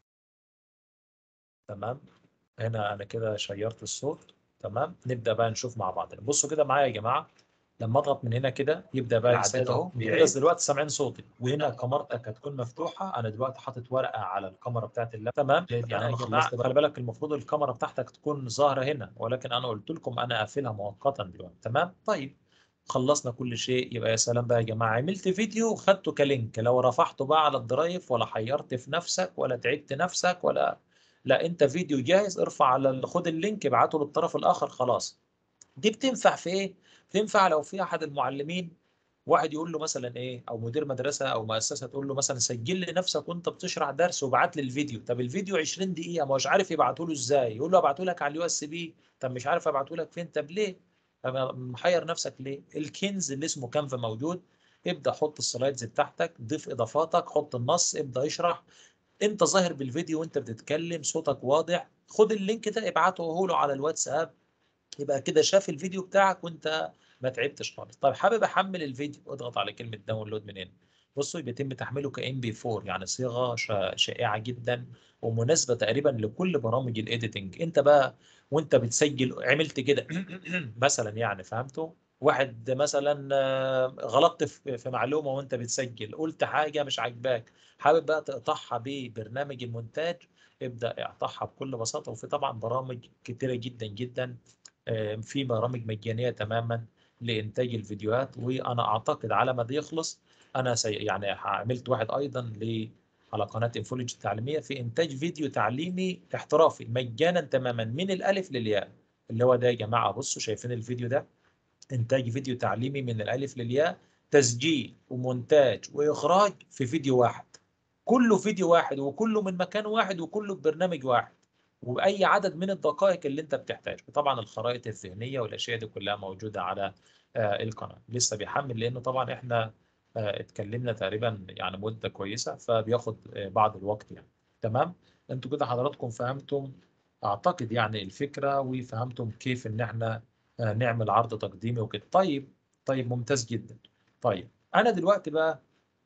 تمام هنا انا كده شيرت الصوت تمام نبدا بقى نشوف مع بعض بصوا كده معايا يا جماعه لما اضغط من هنا كده يبدا بقى الصوت اهو بس دلوقتي سامعين صوتي وهنا كاميرتك هتكون مفتوحه انا دلوقتي حاطط ورقه على الكاميرا بتاعت اللاب تمام يعني انا خلصت بقى. خلي بالك المفروض الكاميرا بتاعتك تكون ظاهره هنا ولكن انا قلت لكم انا قافلها مؤقتا دلوقتي تمام طيب خلصنا كل شيء يبقى يا سلام بقى يا جماعه عملت فيديو وخدته كلينك لو رفعته بقى على الدرايف ولا حيرت في نفسك ولا تعبت نفسك ولا لا انت فيديو جاهز ارفع على ال- خد اللينك ابعته للطرف الاخر خلاص دي بتنفع في ايه بتنفع لو في احد المعلمين واحد يقول له مثلا ايه او مدير مدرسه او مؤسسه تقول له مثلا سجل لي نفسك وانت بتشرح درس وابعت لي الفيديو طب الفيديو 20 دقيقه ما هوش عارف يبعته له ازاي يقول له ابعته لك على اليو اس بي طب مش عارف ابعته لك فين طب ليه طب محير نفسك ليه الكنز اللي اسمه كانفا موجود ابدا حط السلايدز بتاعتك ضيف اضافاتك حط النص ابدا اشرح انت ظاهر بالفيديو وانت بتتكلم صوتك واضح خد اللينك ده ابعته له على الواتساب يبقى كده شاف الفيديو بتاعك وانت ما تعبتش خالص طيب حابب احمل الفيديو اضغط على كلمه داونلود من هنا بصوا بيتم تحميله كام بي 4 يعني صيغه شا- شائعه جدا ومناسبه تقريبا لكل برامج الايديتنج انت بقى وانت بتسجل عملت كده مثلا يعني فهمتوا واحد مثلا آه، غلطت في في معلومه وانت بتسجل قلت حاجه مش عاجباك حابب بقى تقطعها ببرنامج المونتاج ابدا اقطعها بكل بساطه وفي طبعا برامج كتيره جدا جدا آه، في برامج مجانيه تماما لانتاج الفيديوهات وانا اعتقد على ما ده يخلص انا سي يعني عملت واحد ايضا ل على قناه انفولوجي التعليميه في انتاج فيديو تعليمي احترافي مجانا تماما من الالف للياء اللي هو ده يا جماعه بصوا شايفين الفيديو ده انتاج فيديو تعليمي من الالف للياء تسجيل ومونتاج واخراج في فيديو واحد كله فيديو واحد وكله من مكان واحد وكله ببرنامج واحد وبأي عدد من الدقائق اللي انت بتحتاجه طبعا الخرائط الذهنية والأشياء دي كلها موجودة على آه، القناة لسه بيحمل لأنه طبعا احنا آه، اتكلمنا تقريبا يعني مدة كويسة فبياخد آه، بعض الوقت يعني تمام انتوا كده حضراتكم فهمتم اعتقد يعني الفكرة وفهمتم كيف ان احنا آه، نعمل عرض تقديمي وكده طيب طيب ممتاز جدا طيب انا دلوقتي بقى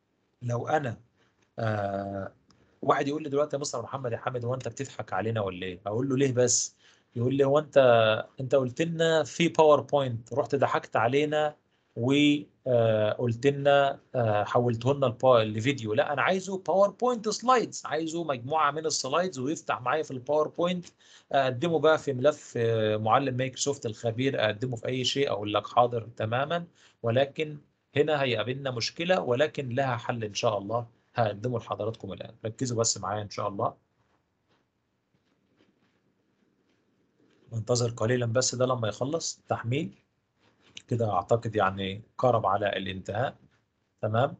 لو انا آه واحد يقول لي دلوقتي يا مستر محمد يا حامد هو انت بتضحك علينا ولا ايه؟ اقول له ليه بس؟ يقول لي هو انت انت قلت لنا في باوربوينت رحت ضحكت علينا وقلت لنا آه، حولته لنا البا- لفيديو لا انا عايزه باوربوينت سلايدز عايزه مجموعه من السلايدز ويفتح معايا في الباوربوينت اقدمه بقى في ملف آه، معلم مايكروسوفت الخبير اقدمه في اي شيء اقول لك حاضر تماما ولكن هنا هيقابلنا مشكله ولكن لها حل ان شاء الله هقدمه لحضراتكم الآن ركزوا بس معايا إن شاء الله ننتظر قليلا بس ده لما يخلص تحميل كده أعتقد يعني قرب على الانتهاء تمام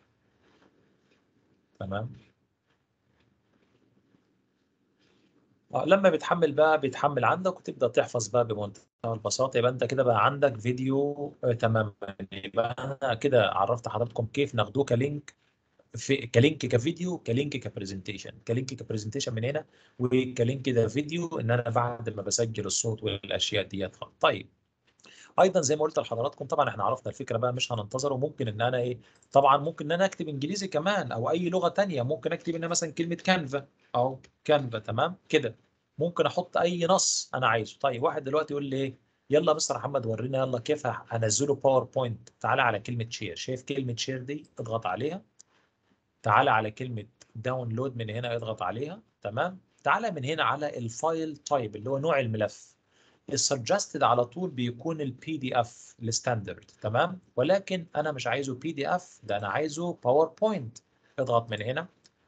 تمام آه، لما بتحمل بقى بيتحمل عندك وتبدا تحفظ بقى بمنتهى البساطه يبقى انت كده بقى عندك فيديو آه، تماما يبقى انا كده عرفت حضراتكم كيف ناخدوه كلينك في كلينك كفيديو كلينك كبرزنتيشن كلينك كبرزنتيشن من هنا وكلينك ده فيديو ان انا بعد ما بسجل الصوت والاشياء ديت خلاص. طيب ايضا زي ما قلت لحضراتكم طبعا احنا عرفنا الفكره بقى مش هننتظر وممكن ان انا ايه طبعا ممكن ان انا اكتب انجليزي كمان او اي لغه تانية ممكن اكتب هنا مثلا كلمه كانفا او كانفا تمام كده ممكن احط اي نص انا عايزه طيب واحد دلوقتي يقول لي ايه يلا يا مستر محمد ورينا يلا كيف هنزله باوربوينت تعالى على كلمه شير شايف كلمه شير دي اضغط عليها تعالى على كلمه داونلود من هنا اضغط عليها تمام تعالى من هنا على الفايل تايب اللي هو نوع الملف السجستد على طول بيكون البي دي اف الستاندرد تمام ولكن انا مش عايزه بي دي اف ده انا عايزه باوربوينت اضغط من هنا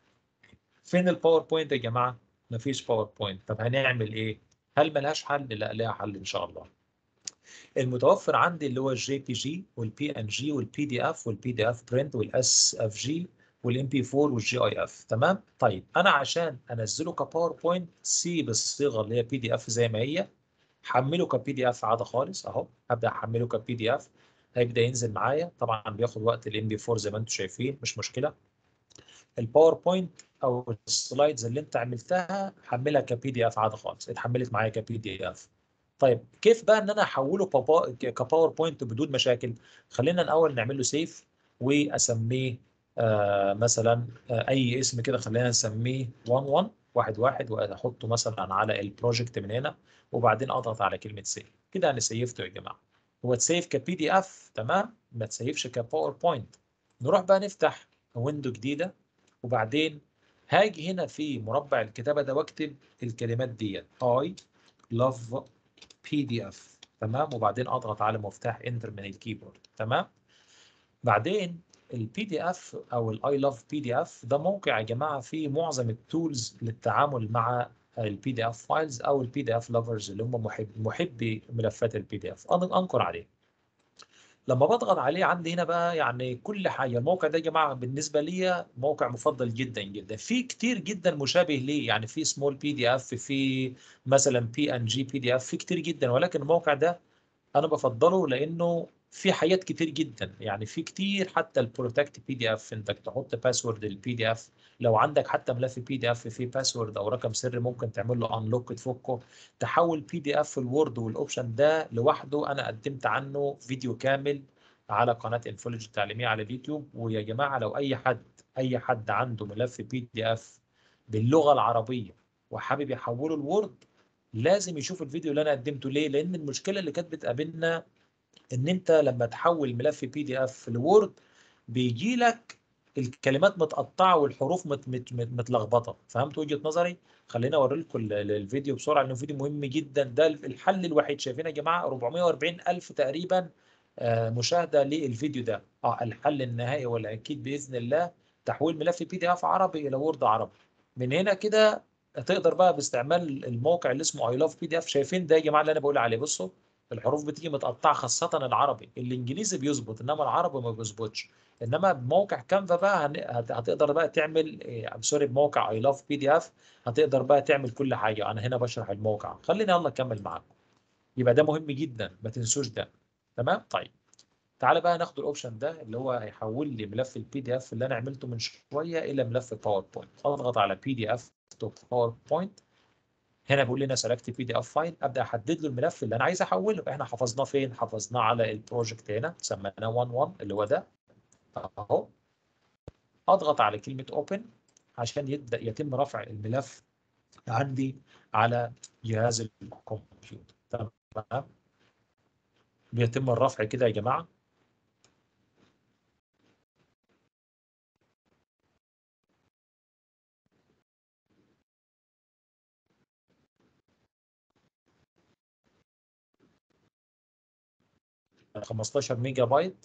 فين الباوربوينت يا جماعه مفيش باوربوينت طب هنعمل ايه هل ملهاش حل لا لها حل ان شاء الله المتوفر عندي اللي هو الجي بي جي والبي ان جي والبي دي اف والبي دي اف برنت والاس اف جي والام بي 4 والجي اي اف تمام طيب انا عشان انزله كباوربوينت سيب الصيغه اللي هي بي دي اف زي ما هي حمله كبي دي اف عادي خالص اهو هبدا احمله كبي دي اف هيبدا ينزل معايا طبعا بياخد وقت الام بي 4 زي ما انتم شايفين مش مشكله الباوربوينت او السلايدز اللي انت عملتها حملها كبي دي اف عادي خالص اتحملت معايا كبي دي اف طيب كيف بقى ان انا احوله كباوربوينت بدون مشاكل خلينا الاول نعمل له سيف واسميه آه مثلا آه اي اسم كده خلينا نسميه 11 واحد واحد واحطه مثلا على البروجكت من هنا وبعدين اضغط على كلمه سيف كده انا سيفته يا جماعه هو تسيف كبي دي اف تمام ما تسيفش كباوربوينت نروح بقى نفتح ويندو جديده وبعدين هاجي هنا في مربع الكتابه ده واكتب الكلمات ديت اي لاف بي دي اف تمام وبعدين اضغط على مفتاح انتر من الكيبورد تمام بعدين البي دي اف او الاي لاف بي دي اف ده موقع يا جماعه فيه معظم التولز للتعامل مع البي دي اف فايلز او البي دي اف لافرز اللي هم محب محبي ملفات البي دي اف انكر عليه لما بضغط عليه عندي هنا بقى يعني كل حاجه الموقع ده يا جماعه بالنسبه لي موقع مفضل جدا جدا في كتير جدا مشابه ليه يعني في سمول بي دي اف في مثلا بي ان جي بي دي اف في كتير جدا ولكن الموقع ده انا بفضله لانه في حاجات كتير جدا يعني في كتير حتى البروتكت بي دي اف انك تحط باسورد للبي دي اف لو عندك حتى ملف بي دي اف فيه باسورد او رقم سري ممكن تعمل له انلوك تفكه تحول بي دي اف الوورد والاوبشن ده لوحده انا قدمت عنه فيديو كامل على قناه انفولوجي التعليميه على اليوتيوب ويا جماعه لو اي حد اي حد عنده ملف بي دي اف باللغه العربيه وحابب يحوله الوورد لازم يشوف الفيديو اللي انا قدمته ليه لان المشكله اللي كانت بتقابلنا ان انت لما تحول ملف بي دي اف لوورد بيجي لك الكلمات متقطعه والحروف مت مت مت متلخبطه فهمت وجهه نظري خليني اوري لكم الفيديو بسرعه لانه فيديو مهم جدا ده الحل الوحيد شايفين يا جماعه 440 الف تقريبا مشاهده للفيديو ده اه الحل النهائي والاكيد باذن الله تحويل ملف بي دي اف عربي الى وورد عربي من هنا كده تقدر بقى باستعمال الموقع اللي اسمه اي لاف بي دي اف شايفين ده يا جماعه اللي انا بقول عليه بصوا الحروف بتيجي متقطعه خاصه العربي الانجليزي بيظبط انما العربي ما بيظبطش انما بموقع كانفا بقى هتقدر بقى تعمل سوري بموقع اي لاف بي دي اف هتقدر بقى تعمل كل حاجه انا هنا بشرح الموقع خليني يلا اكمل معاكم يبقى ده مهم جدا ما تنسوش ده تمام طيب تعالى بقى ناخد الاوبشن ده اللي هو هيحول لي ملف البي دي اف اللي انا عملته من شويه الى ملف باوربوينت اضغط على بي دي اف تو باوربوينت هنا بيقول لنا سيلكت بي دي اف فايل ابدا احدد له الملف اللي انا عايز احوله احنا حفظناه فين حفظناه على البروجكت هنا سميناه 11 اللي هو ده اهو اضغط على كلمه اوبن عشان يبدا يتم رفع الملف عندي على جهاز الكمبيوتر تمام بيتم الرفع كده يا جماعه خمستاشر ميجا بايت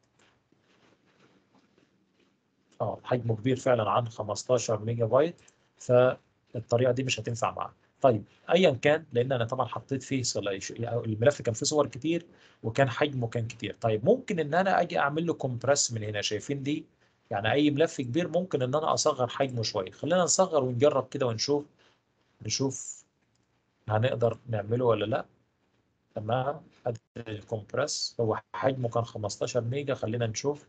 اه حجمه كبير فعلا عن 15 ميجا بايت فالطريقه دي مش هتنفع معاه طيب ايا كان لان انا طبعا حطيت فيه الملف كان فيه صور كتير وكان حجمه كان كتير طيب ممكن ان انا اجي اعمل له كومبريس من هنا شايفين دي يعني اي ملف كبير ممكن ان انا اصغر حجمه شويه خلينا نصغر ونجرب كده ونشوف نشوف هنقدر نعمله ولا لا تمام ادي الكومبريس هو حجمه كان 15 ميجا خلينا نشوف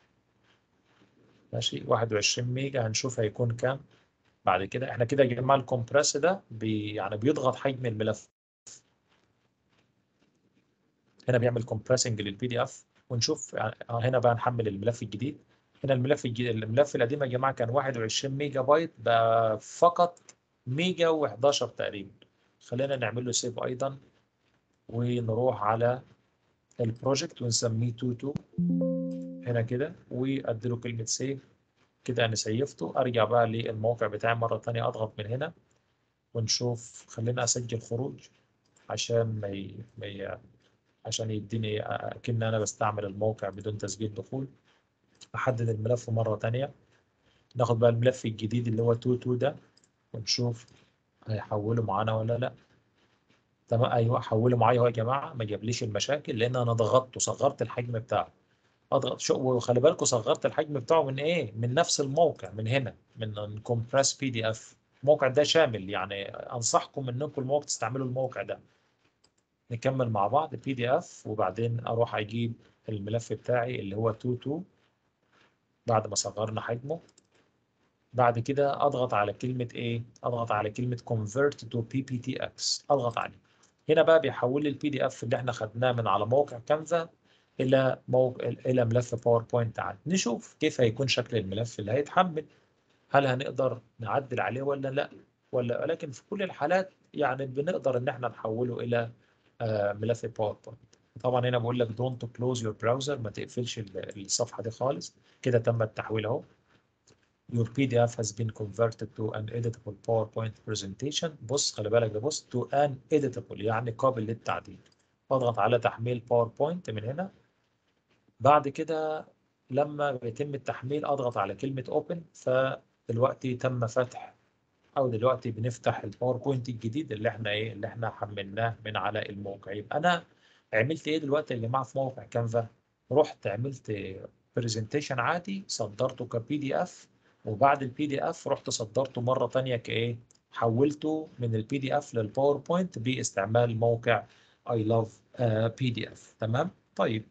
ماشي 21 ميجا هنشوف هيكون كام بعد كده احنا كده يا جماعه الكومبريس ده بي يعني بيضغط حجم الملف هنا بيعمل كومبريسنج للبي دي اف ونشوف يعني هنا بقى نحمل الملف الجديد هنا الملف الجديد الملف القديم يا جماعه كان 21 ميجا بايت بقى فقط ميجا و11 تقريبا خلينا نعمل له سيف ايضا ونروح على البروجكت ونسميه توتو هنا كده وادي له كلمه سيف كده انا سيفته ارجع بقى للموقع بتاعي مره ثانيه اضغط من هنا ونشوف خلينا اسجل خروج عشان ما ي... ما ي... عشان يديني اكن انا بستعمل الموقع بدون تسجيل دخول احدد الملف مره ثانيه ناخد بقى الملف الجديد اللي هو 22 ده ونشوف هيحوله معانا ولا لا تمام ايوه حوله معايا اهو يا جماعه ما جابليش المشاكل لان انا ضغطته صغرت الحجم بتاعه اضغط شو وخلي بالكم صغرت الحجم بتاعه من ايه من نفس الموقع من هنا من كومبريس بي دي اف الموقع ده شامل يعني انصحكم انكم الموقع تستعملوا الموقع ده نكمل مع بعض بي دي اف وبعدين اروح اجيب الملف بتاعي اللي هو 22 بعد ما صغرنا حجمه بعد كده اضغط على كلمة ايه اضغط على كلمة convert to pptx اضغط عليه هنا بقى بيحول لي البي دي اف اللي احنا خدناه من على موقع كانفا الى موقع الى ملف باوربوينت عادي نشوف كيف هيكون شكل الملف اللي هيتحمل هل هنقدر نعدل عليه ولا لا ولا ولكن في كل الحالات يعني بنقدر ان احنا نحوله الى آه، ملف باوربوينت طبعا هنا بقول لك don't close your browser ما تقفلش الصفحه دي خالص كده تم التحويل اهو your PDF has been converted to an editable PowerPoint presentation بص خلي بالك ده بص to an editable يعني قابل للتعديل اضغط على تحميل باوربوينت من هنا بعد كده لما بيتم التحميل اضغط على كلمة open فدلوقتي تم فتح او دلوقتي بنفتح الباوربوينت الجديد اللي احنا ايه اللي احنا حملناه من على الموقع يبقى انا عملت ايه دلوقتي يا جماعه في موقع كانفا رحت عملت برزنتيشن عادي صدرته كبي دي اف وبعد البي دي اف رحت صدرته مره ثانيه كايه حولته من البي دي اف للباوربوينت باستعمال موقع اي لاف بي دي اف تمام طيب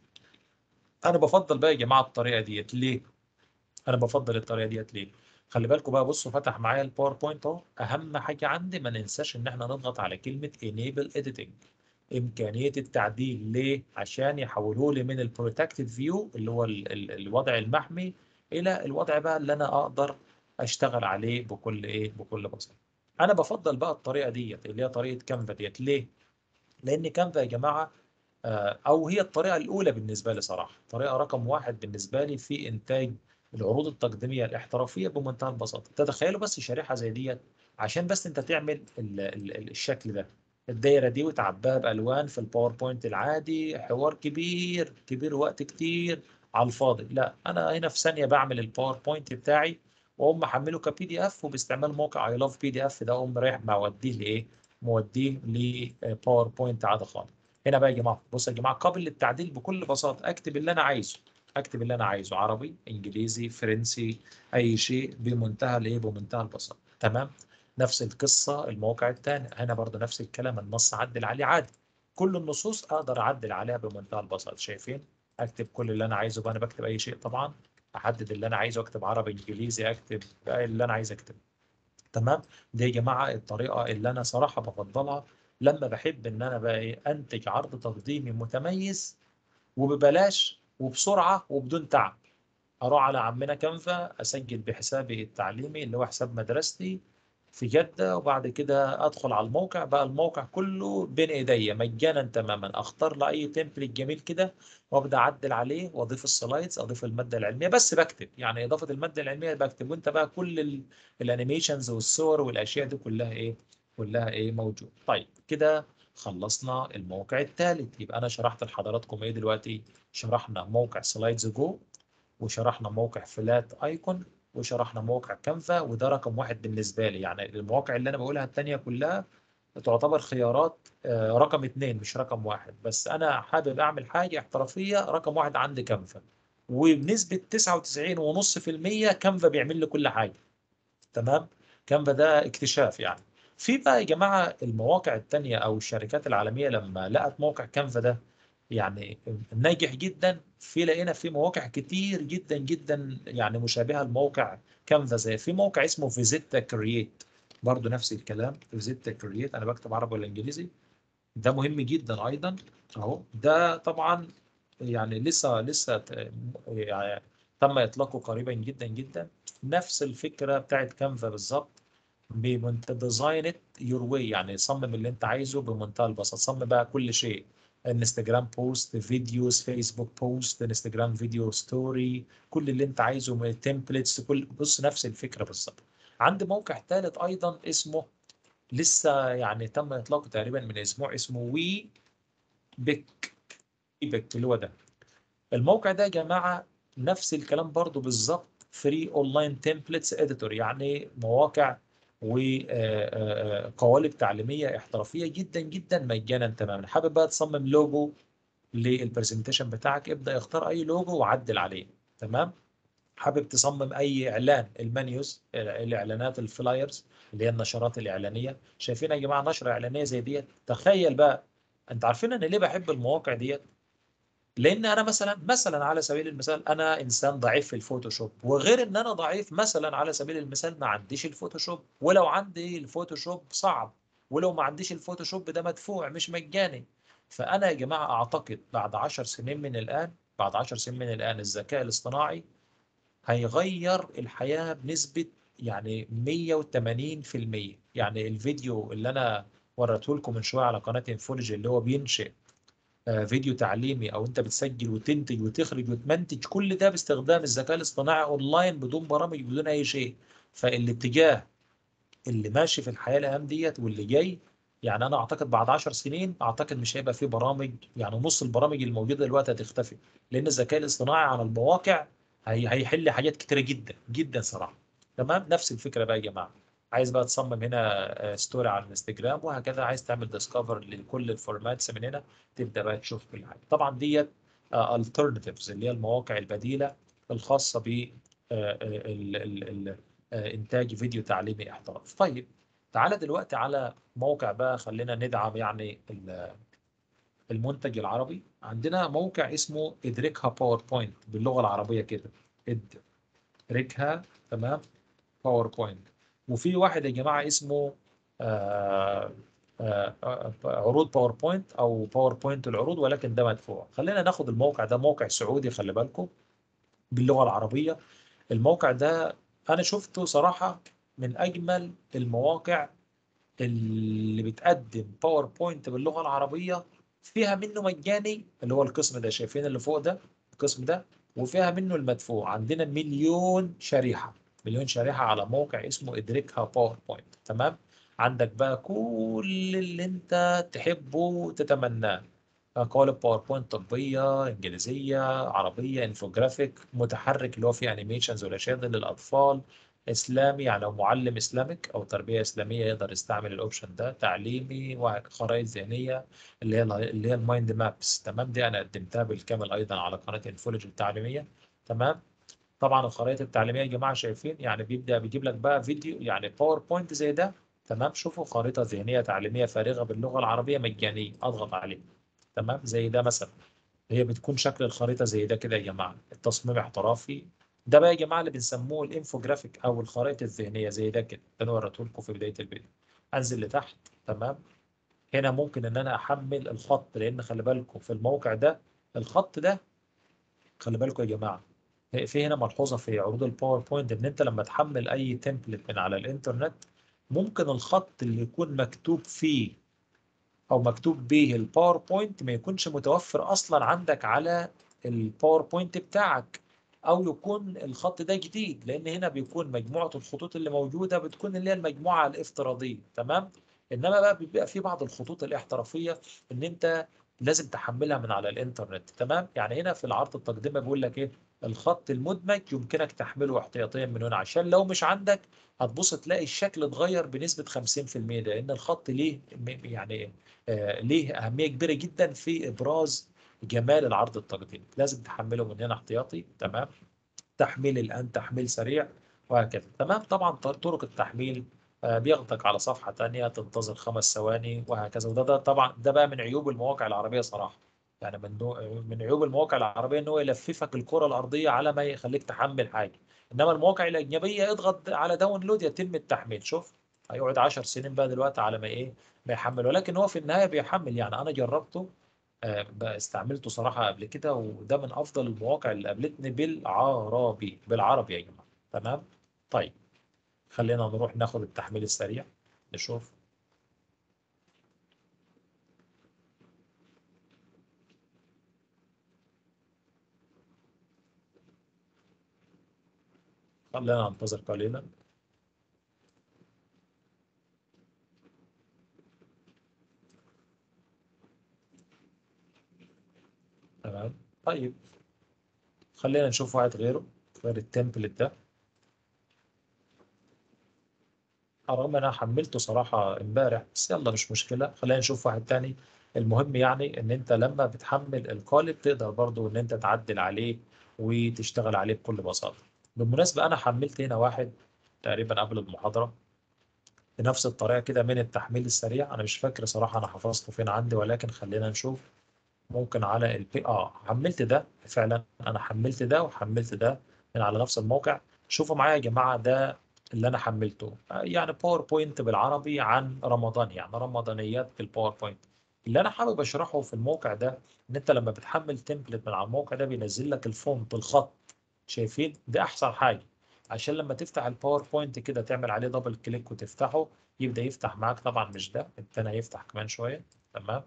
انا بفضل بقى يا جماعه الطريقه ديت ليه انا بفضل الطريقه ديت ليه خلي بالكم بقى بصوا فتح معايا الباوربوينت اهو اهم حاجه عندي ما ننساش ان احنا نضغط على كلمه enable editing امكانيه التعديل ليه عشان يحولوا لي من البروتكتد فيو اللي هو ال ال الوضع المحمي الى الوضع بقى اللي انا اقدر اشتغل عليه بكل ايه بكل بساطه انا بفضل بقى الطريقه ديت اللي هي طريقه كانفا ديت ليه لان كانفا يا جماعه آه، او هي الطريقه الاولى بالنسبه لي صراحه طريقه رقم واحد بالنسبه لي في انتاج العروض التقديميه الاحترافيه بمنتهى البساطه تتخيلوا بس شريحه زي ديت عشان بس انت تعمل ال ال الشكل ده الدايره دي وتعباها بالوان في الباوربوينت العادي حوار كبير كبير وقت كتير على الفاضي لا انا هنا في ثانيه بعمل الباوربوينت بتاعي واقوم محمله كبي دي اف وباستعمال موقع اي لاف بي دي اف ده اقوم رايح موديه لايه موديه لباوربوينت عادي خالص هنا بقى يا جماعه بصوا يا جماعه قابل للتعديل بكل بساطه اكتب اللي انا عايزه اكتب اللي انا عايزه عربي انجليزي فرنسي اي شيء بمنتهى الايه بمنتهى البساطه تمام نفس القصه الموقع الثاني هنا برضه نفس الكلام النص عدل عليه عادي كل النصوص اقدر اعدل عليها بمنتهى البساطه شايفين اكتب كل اللي انا عايزه بقى انا بكتب اي شيء طبعا احدد اللي انا عايزه اكتب عربي انجليزي اكتب بقى اللي انا عايز اكتبه تمام دي يا جماعه الطريقه اللي انا صراحه بفضلها لما بحب ان انا بقى ايه انتج عرض تقديمي متميز وببلاش وبسرعه وبدون تعب اروح على عمنا كانفا اسجل بحسابي التعليمي اللي هو حساب مدرستي في جدة وبعد كده ادخل على الموقع بقى الموقع كله بين ايديا مجانا تماما اختار له اي تمبلت جميل كده وابدا اعدل عليه واضيف السلايدز اضيف الماده العلميه بس بكتب يعني اضافه الماده العلميه بكتب وانت بقى كل الانيميشنز والصور والاشياء دي كلها ايه كلها ايه موجود طيب كده خلصنا الموقع الثالث يبقى انا شرحت لحضراتكم ايه دلوقتي شرحنا موقع سلايدز جو وشرحنا موقع فلات ايكون وشرحنا موقع كانفا وده رقم واحد بالنسبه لي يعني المواقع اللي انا بقولها الثانيه كلها تعتبر خيارات آه، رقم اثنين مش رقم واحد بس انا حابب اعمل حاجه احترافيه رقم واحد عندي كانفا وبنسبه 99.5% كانفا بيعمل لي كل حاجه تمام كانفا ده اكتشاف يعني في بقى يا جماعه المواقع التانيه او الشركات العالميه لما لقت موقع كانفا ده يعني ناجح جدا في لقينا في مواقع كتير جدا جدا يعني مشابهه لموقع كانفا زي في موقع اسمه فيزيتا كرييت برضه نفس الكلام فيزيتا كرييت انا بكتب عربي ولا انجليزي ده مهم جدا ايضا اهو ده طبعا يعني لسه لسه ت- يعني تم اطلاقه قريبا جدا جدا نفس الفكره بتاعت كانفا بالظبط بمنت ديزاين ات يور واي يعني صمم اللي انت عايزه بمنتهى البساطه صمم بقى كل شيء انستجرام بوست فيديوز فيسبوك بوست انستجرام فيديو ستوري كل اللي انت عايزه من تمبلتس كل بص نفس الفكره بالظبط عندي موقع ثالث ايضا اسمه لسه يعني تم اطلاقه تقريبا من اسبوع اسمه وي بيك وي بيك اللي هو ده الموقع ده يا جماعه نفس الكلام برضو بالظبط فري اونلاين تمبلتس اديتور يعني مواقع وقوالب تعليميه احترافيه جدا جدا مجانا تماما حابب بقى تصمم لوجو للبرزنتيشن بتاعك ابدا اختار اي لوجو وعدل عليه تمام حابب تصمم اي اعلان المانيوز الاعلانات الفلايرز اللي هي النشرات الاعلانيه شايفين يا جماعه نشره اعلانيه زي ديت تخيل بقى انت عارفين انا ليه بحب المواقع ديت لان انا مثلا مثلا على سبيل المثال انا انسان ضعيف في الفوتوشوب وغير ان انا ضعيف مثلا على سبيل المثال ما عنديش الفوتوشوب ولو عندي الفوتوشوب صعب ولو ما عنديش الفوتوشوب ده مدفوع مش مجاني فانا يا جماعه اعتقد بعد 10 سنين من الان بعد 10 سنين من الان الذكاء الاصطناعي هيغير الحياه بنسبه يعني 180% يعني الفيديو اللي انا وريته لكم من شويه على قناه انفولوجي اللي هو بينشئ آه، فيديو تعليمي او انت بتسجل وتنتج وتخرج وتمنتج كل ده باستخدام الذكاء الاصطناعي اونلاين بدون برامج بدون اي شيء فالاتجاه اللي ماشي في الحياه الايام ديت واللي جاي يعني انا اعتقد بعد 10 سنين اعتقد مش هيبقى في برامج يعني نص البرامج الموجوده دلوقتي هتختفي لان الذكاء الاصطناعي على المواقع هي هيحل حاجات كتيره جدا جدا صراحه تمام نفس الفكره بقى يا جماعه عايز بقى تصمم هنا ستوري على الانستجرام وهكذا عايز تعمل ديسكفر لكل الفورماتس من هنا تبدا بقى تشوف كل حاجه طبعا ديت alternatives اللي هي المواقع البديله الخاصه ب آه، آه، ال- ال- ال- آه، انتاج فيديو تعليمي احتراف طيب تعالى دلوقتي على موقع بقى خلينا ندعم يعني ال- المنتج العربي عندنا موقع اسمه ادركها باوربوينت باللغه العربيه كده ادركها تمام باوربوينت وفي واحد يا جماعه اسمه آه آه آه عروض باوربوينت او باوربوينت العروض ولكن ده مدفوع خلينا ناخد الموقع ده موقع سعودي خلي بالكم باللغه العربيه الموقع ده انا شفته صراحه من اجمل المواقع اللي بتقدم باوربوينت باللغه العربيه فيها منه مجاني اللي هو القسم ده شايفين اللي فوق ده القسم ده وفيها منه المدفوع عندنا مليون شريحه مليون شريحه على موقع اسمه ادركها باوربوينت تمام عندك بقى كل اللي انت تحبه وتتمناه قوالب باوربوينت طبيه انجليزيه عربيه انفوجرافيك متحرك اللي هو فيه انيميشنز والاشياء دي للاطفال اسلامي يعني لو معلم اسلامك او تربيه اسلاميه يقدر يستعمل الاوبشن ده تعليمي وخرائط ذهنيه اللي هي اللي هي المايند مابس تمام دي انا قدمتها بالكامل ايضا على قناه انفولوجي التعليميه تمام طبعا الخرائط التعليميه يا جماعه شايفين يعني بيبدا بيجيب لك بقى فيديو يعني باوربوينت زي ده تمام شوفوا خريطه ذهنيه تعليميه فارغه باللغه العربيه مجانيه اضغط عليه تمام زي ده مثلا هي بتكون شكل الخريطه زي ده كده يا جماعه التصميم احترافي ده بقى يا جماعه اللي بنسموه الانفوجرافيك او الخرائط الذهنيه زي ده كده ده انا وريته لكم في بدايه الفيديو انزل لتحت تمام هنا ممكن ان انا احمل الخط لان خلي بالكم في الموقع ده الخط ده خلي بالكم يا جماعه في هنا ملحوظه في عروض الباوربوينت ان انت لما تحمل اي تمبلت من على الانترنت ممكن الخط اللي يكون مكتوب فيه او مكتوب به الباوربوينت ما يكونش متوفر اصلا عندك على الباوربوينت بتاعك او يكون الخط ده جديد لان هنا بيكون مجموعه الخطوط اللي موجوده بتكون اللي هي المجموعه الافتراضيه تمام انما بقى بيبقى في بعض الخطوط الاحترافيه ان انت لازم تحملها من على الانترنت تمام يعني هنا في العرض التقديمي بيقول لك ايه الخط المدمج يمكنك تحميله احتياطيا من هنا عشان لو مش عندك هتبص تلاقي الشكل اتغير بنسبه 50% ده لان الخط ليه يعني آه ليه اهميه كبيره جدا في ابراز جمال العرض التقديمي لازم تحمله من هنا احتياطي تمام تحميل الان تحميل سريع وهكذا تمام طبعا طرق التحميل آه، بياخدك على صفحة تانية تنتظر خمس ثواني وهكذا وده ده طبعا ده بقى من عيوب المواقع العربية صراحة يعني من نوع من عيوب المواقع العربية ان هو يلففك الكرة الأرضية على ما يخليك تحمل حاجة انما المواقع الأجنبية اضغط على داونلود يتم التحميل شوف هيقعد 10 سنين بقى دلوقتي على ما ايه ما يحمل ولكن هو في النهاية بيحمل يعني انا جربته آه، بقى استعملته صراحة قبل كده وده من افضل المواقع اللي قابلتني بالعربي بالعربي يا جماعة تمام طيب خلينا نروح ناخد التحميل السريع نشوف خلينا ننتظر قليلا تمام طيب خلينا نشوف واحد غيره غير التمبلت ده رغم انا حملته صراحة امبارح بس يلا مش مشكلة خلينا نشوف واحد تاني المهم يعني ان انت لما بتحمل القالب تقدر برضو ان انت تعدل عليه وتشتغل عليه بكل بساطة بالمناسبة انا حملت هنا واحد تقريبا قبل المحاضرة بنفس الطريقة كده من التحميل السريع انا مش فاكر صراحة انا حفظته فين عندي ولكن خلينا نشوف ممكن على البي اه حملت ده فعلا انا حملت ده وحملت ده من على نفس الموقع شوفوا معايا يا جماعة ده اللي انا حملته يعني باوربوينت بالعربي عن رمضان يعني رمضانيات بالباوربوينت اللي انا حابب اشرحه في الموقع ده ان انت لما بتحمل تمبلت من على الموقع ده بينزل لك الفونت الخط شايفين ده احسن حاجه عشان لما تفتح الباوربوينت كده تعمل عليه دبل كليك وتفتحه يبدا يفتح معاك طبعا مش ده التاني هيفتح كمان شويه تمام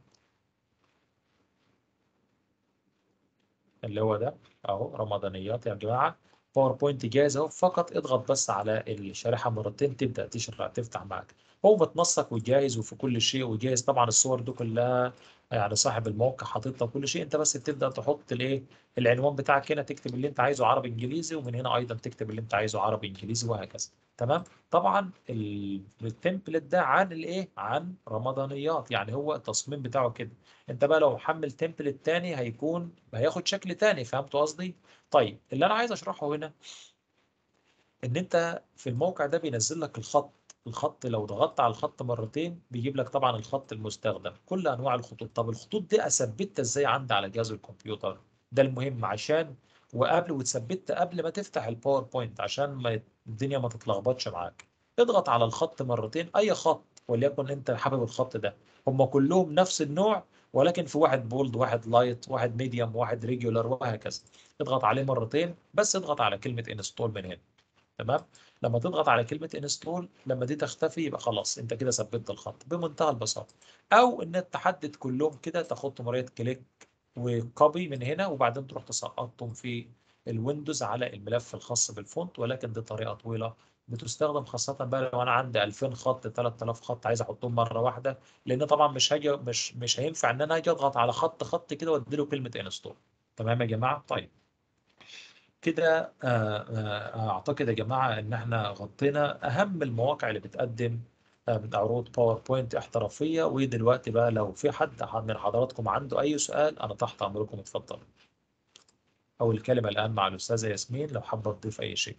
اللي هو ده اهو رمضانيات يا جماعه باوربوينت جاهز اهو فقط اضغط بس على الشريحه مرتين تبدا تشرح تفتح معاك هو متنسق وجاهز وفي كل شيء وجاهز طبعا الصور دي كلها يعني صاحب الموقع حاططها كل شيء انت بس بتبدا تحط الايه العنوان بتاعك هنا تكتب اللي انت عايزه عربي انجليزي ومن هنا ايضا تكتب اللي انت عايزه عربي انجليزي وهكذا تمام طبعا التمبلت ده عن الايه عن رمضانيات يعني هو التصميم بتاعه كده انت بقى لو محمل تمبلت تاني هيكون هياخد شكل تاني فهمت قصدي طيب اللي انا عايز اشرحه هنا ان انت في الموقع ده بينزل لك الخط الخط لو ضغطت على الخط مرتين بيجيب لك طبعا الخط المستخدم كل انواع الخطوط طب الخطوط دي اثبتها ازاي عندي على جهاز الكمبيوتر ده المهم عشان وقبل وتثبتها قبل ما تفتح الباوربوينت عشان ما الدنيا ما تتلخبطش معاك اضغط على الخط مرتين اي خط وليكن انت حابب الخط ده هم كلهم نفس النوع ولكن في واحد بولد واحد لايت واحد ميديوم واحد ريجولار وهكذا اضغط عليه مرتين بس اضغط على كلمة انستول من هنا تمام لما تضغط على كلمة انستول لما دي تختفي يبقى خلاص انت كده ثبتت الخط بمنتهى البساطة او ان تحدد كلهم كده تاخد مرية كليك وكوبي من هنا وبعدين تروح تسقطهم في الويندوز على الملف الخاص بالفونت ولكن دي طريقة طويلة بتستخدم خاصة بقى لو أنا عندي 2000 خط 3000 خط عايز أحطهم مرة واحدة لأن طبعا مش هاجي مش مش هينفع إن أنا أجي أضغط على خط خط كده وأدي له كلمة انستول تمام يا جماعة طيب كده أعتقد يا جماعة إن إحنا غطينا أهم المواقع اللي بتقدم عروض باوربوينت احترافية ودلوقتي بقى لو في حد من حضراتكم عنده أي سؤال أنا تحت أمركم اتفضل أو الكلمة الآن مع الأستاذة ياسمين لو حابة تضيف أي شيء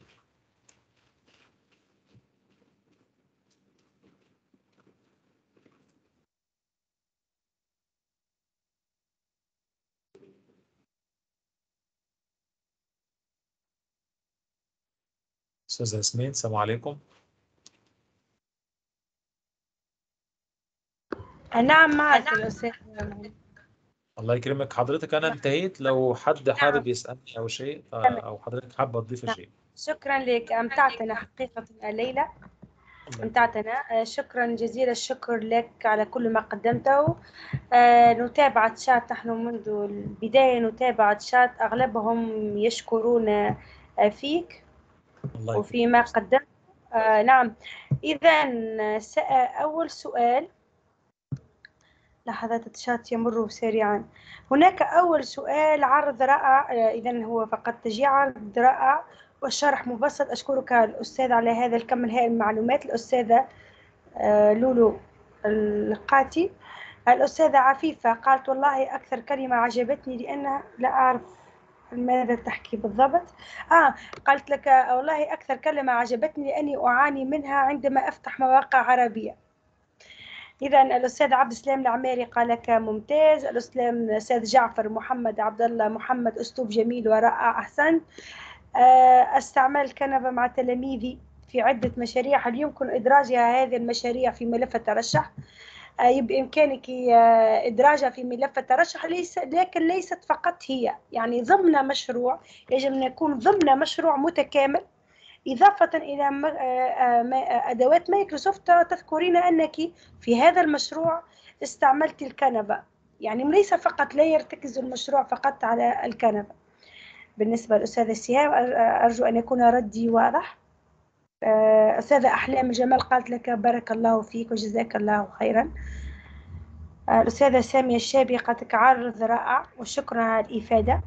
أستاذة ياسمين السلام عليكم نعم معك الأستاذ الله يكرمك حضرتك أنا انتهيت لو حد حابب يسألني أو شيء أو حضرتك حابة تضيف شيء شكرا لك أمتعتنا حقيقة الليلة أمتعتنا شكرا جزيل الشكر لك على كل ما قدمته نتابع تشات نحن منذ البداية نتابع تشات أغلبهم يشكرون فيك الله وفيما قدمت آه نعم إذا أول سؤال لحظات الشات يمر سريعا هناك أول سؤال عرض رائع إذا هو فقط تشجيع عرض رائع والشرح مبسط أشكرك الأستاذ على هذا الكم الهائل من المعلومات الأستاذة لولو القاتي الأستاذة عفيفة قالت والله أكثر كلمة عجبتني لأنها لا أعرف ماذا تحكي بالضبط؟ آه قالت لك آه، والله أكثر كلمة عجبتني لأني أعاني منها عندما أفتح مواقع عربية إذا الأستاذ عبد السلام العماري قال لك ممتاز الأستاذ الأستاذ جعفر محمد عبد الله محمد أسلوب جميل ورائع أحسنت آه، استعمال الكنبة مع تلاميذي في عدة مشاريع هل يمكن إدراجها هذه المشاريع في ملف الترشح؟ آه، بإمكانك آه، إدراجها في ملف الترشح ليس لكن ليست فقط هي يعني ضمن مشروع يجب أن يكون ضمن مشروع متكامل إضافة إلى م- آه، آه، ما- أدوات مايكروسوفت تذكرين أنك في هذا المشروع استعملت الكنبة يعني ليس فقط لا يرتكز المشروع فقط على الكنبة بالنسبة للأستاذة سهام أر- أرجو أن يكون ردي واضح آه، أستاذة أحلام الجمال قالت لك بارك الله فيك وجزاك الله خيرا آه، الأستاذة سامية الشابي قالت لك عرض رائع وشكرا على الإفادة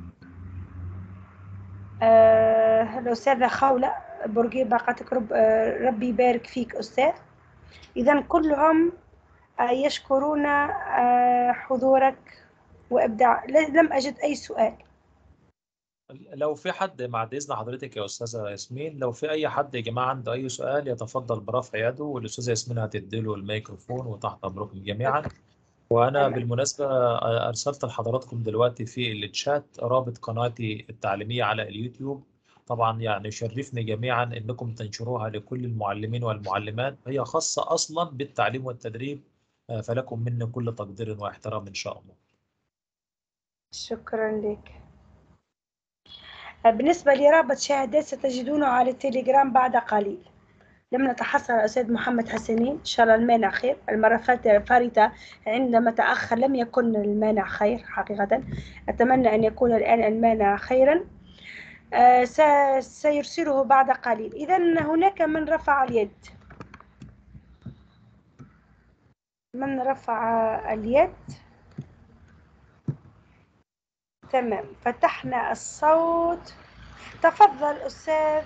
آه، الأستاذة خولة بورقيبة قالت لك رب آه، ربي يبارك فيك أستاذ إذا كلهم آه، يشكرون آه، حضورك وإبداع ل- لم أجد أي سؤال لو في حد بعد إذن حضرتك يا أستاذة ياسمين لو في أي حد يا جماعة عنده أي سؤال يتفضل برفع يده والأستاذة ياسمين هتديله الميكروفون وتحت أمركم جميعا وأنا تمام. بالمناسبة أرسلت لحضراتكم دلوقتي في الشات رابط قناتي التعليمية على اليوتيوب طبعا يعني يشرفني جميعا انكم تنشروها لكل المعلمين والمعلمات هي خاصة اصلا بالتعليم والتدريب آه، فلكم مني كل تقدير واحترام ان شاء الله شكرا لك بالنسبة لرابط شهادات ستجدونه على التليجرام بعد قليل لم نتحصل على الأستاذ محمد حسنين إن شاء الله المانع خير المرة الفات- الفارطة عندما تأخر لم يكن المانع خير حقيقة أتمنى أن يكون الآن المانع خيرا آه، س- سيرسله بعد قليل إذا هناك من رفع اليد من رفع اليد تمام فتحنا الصوت تفضل أستاذ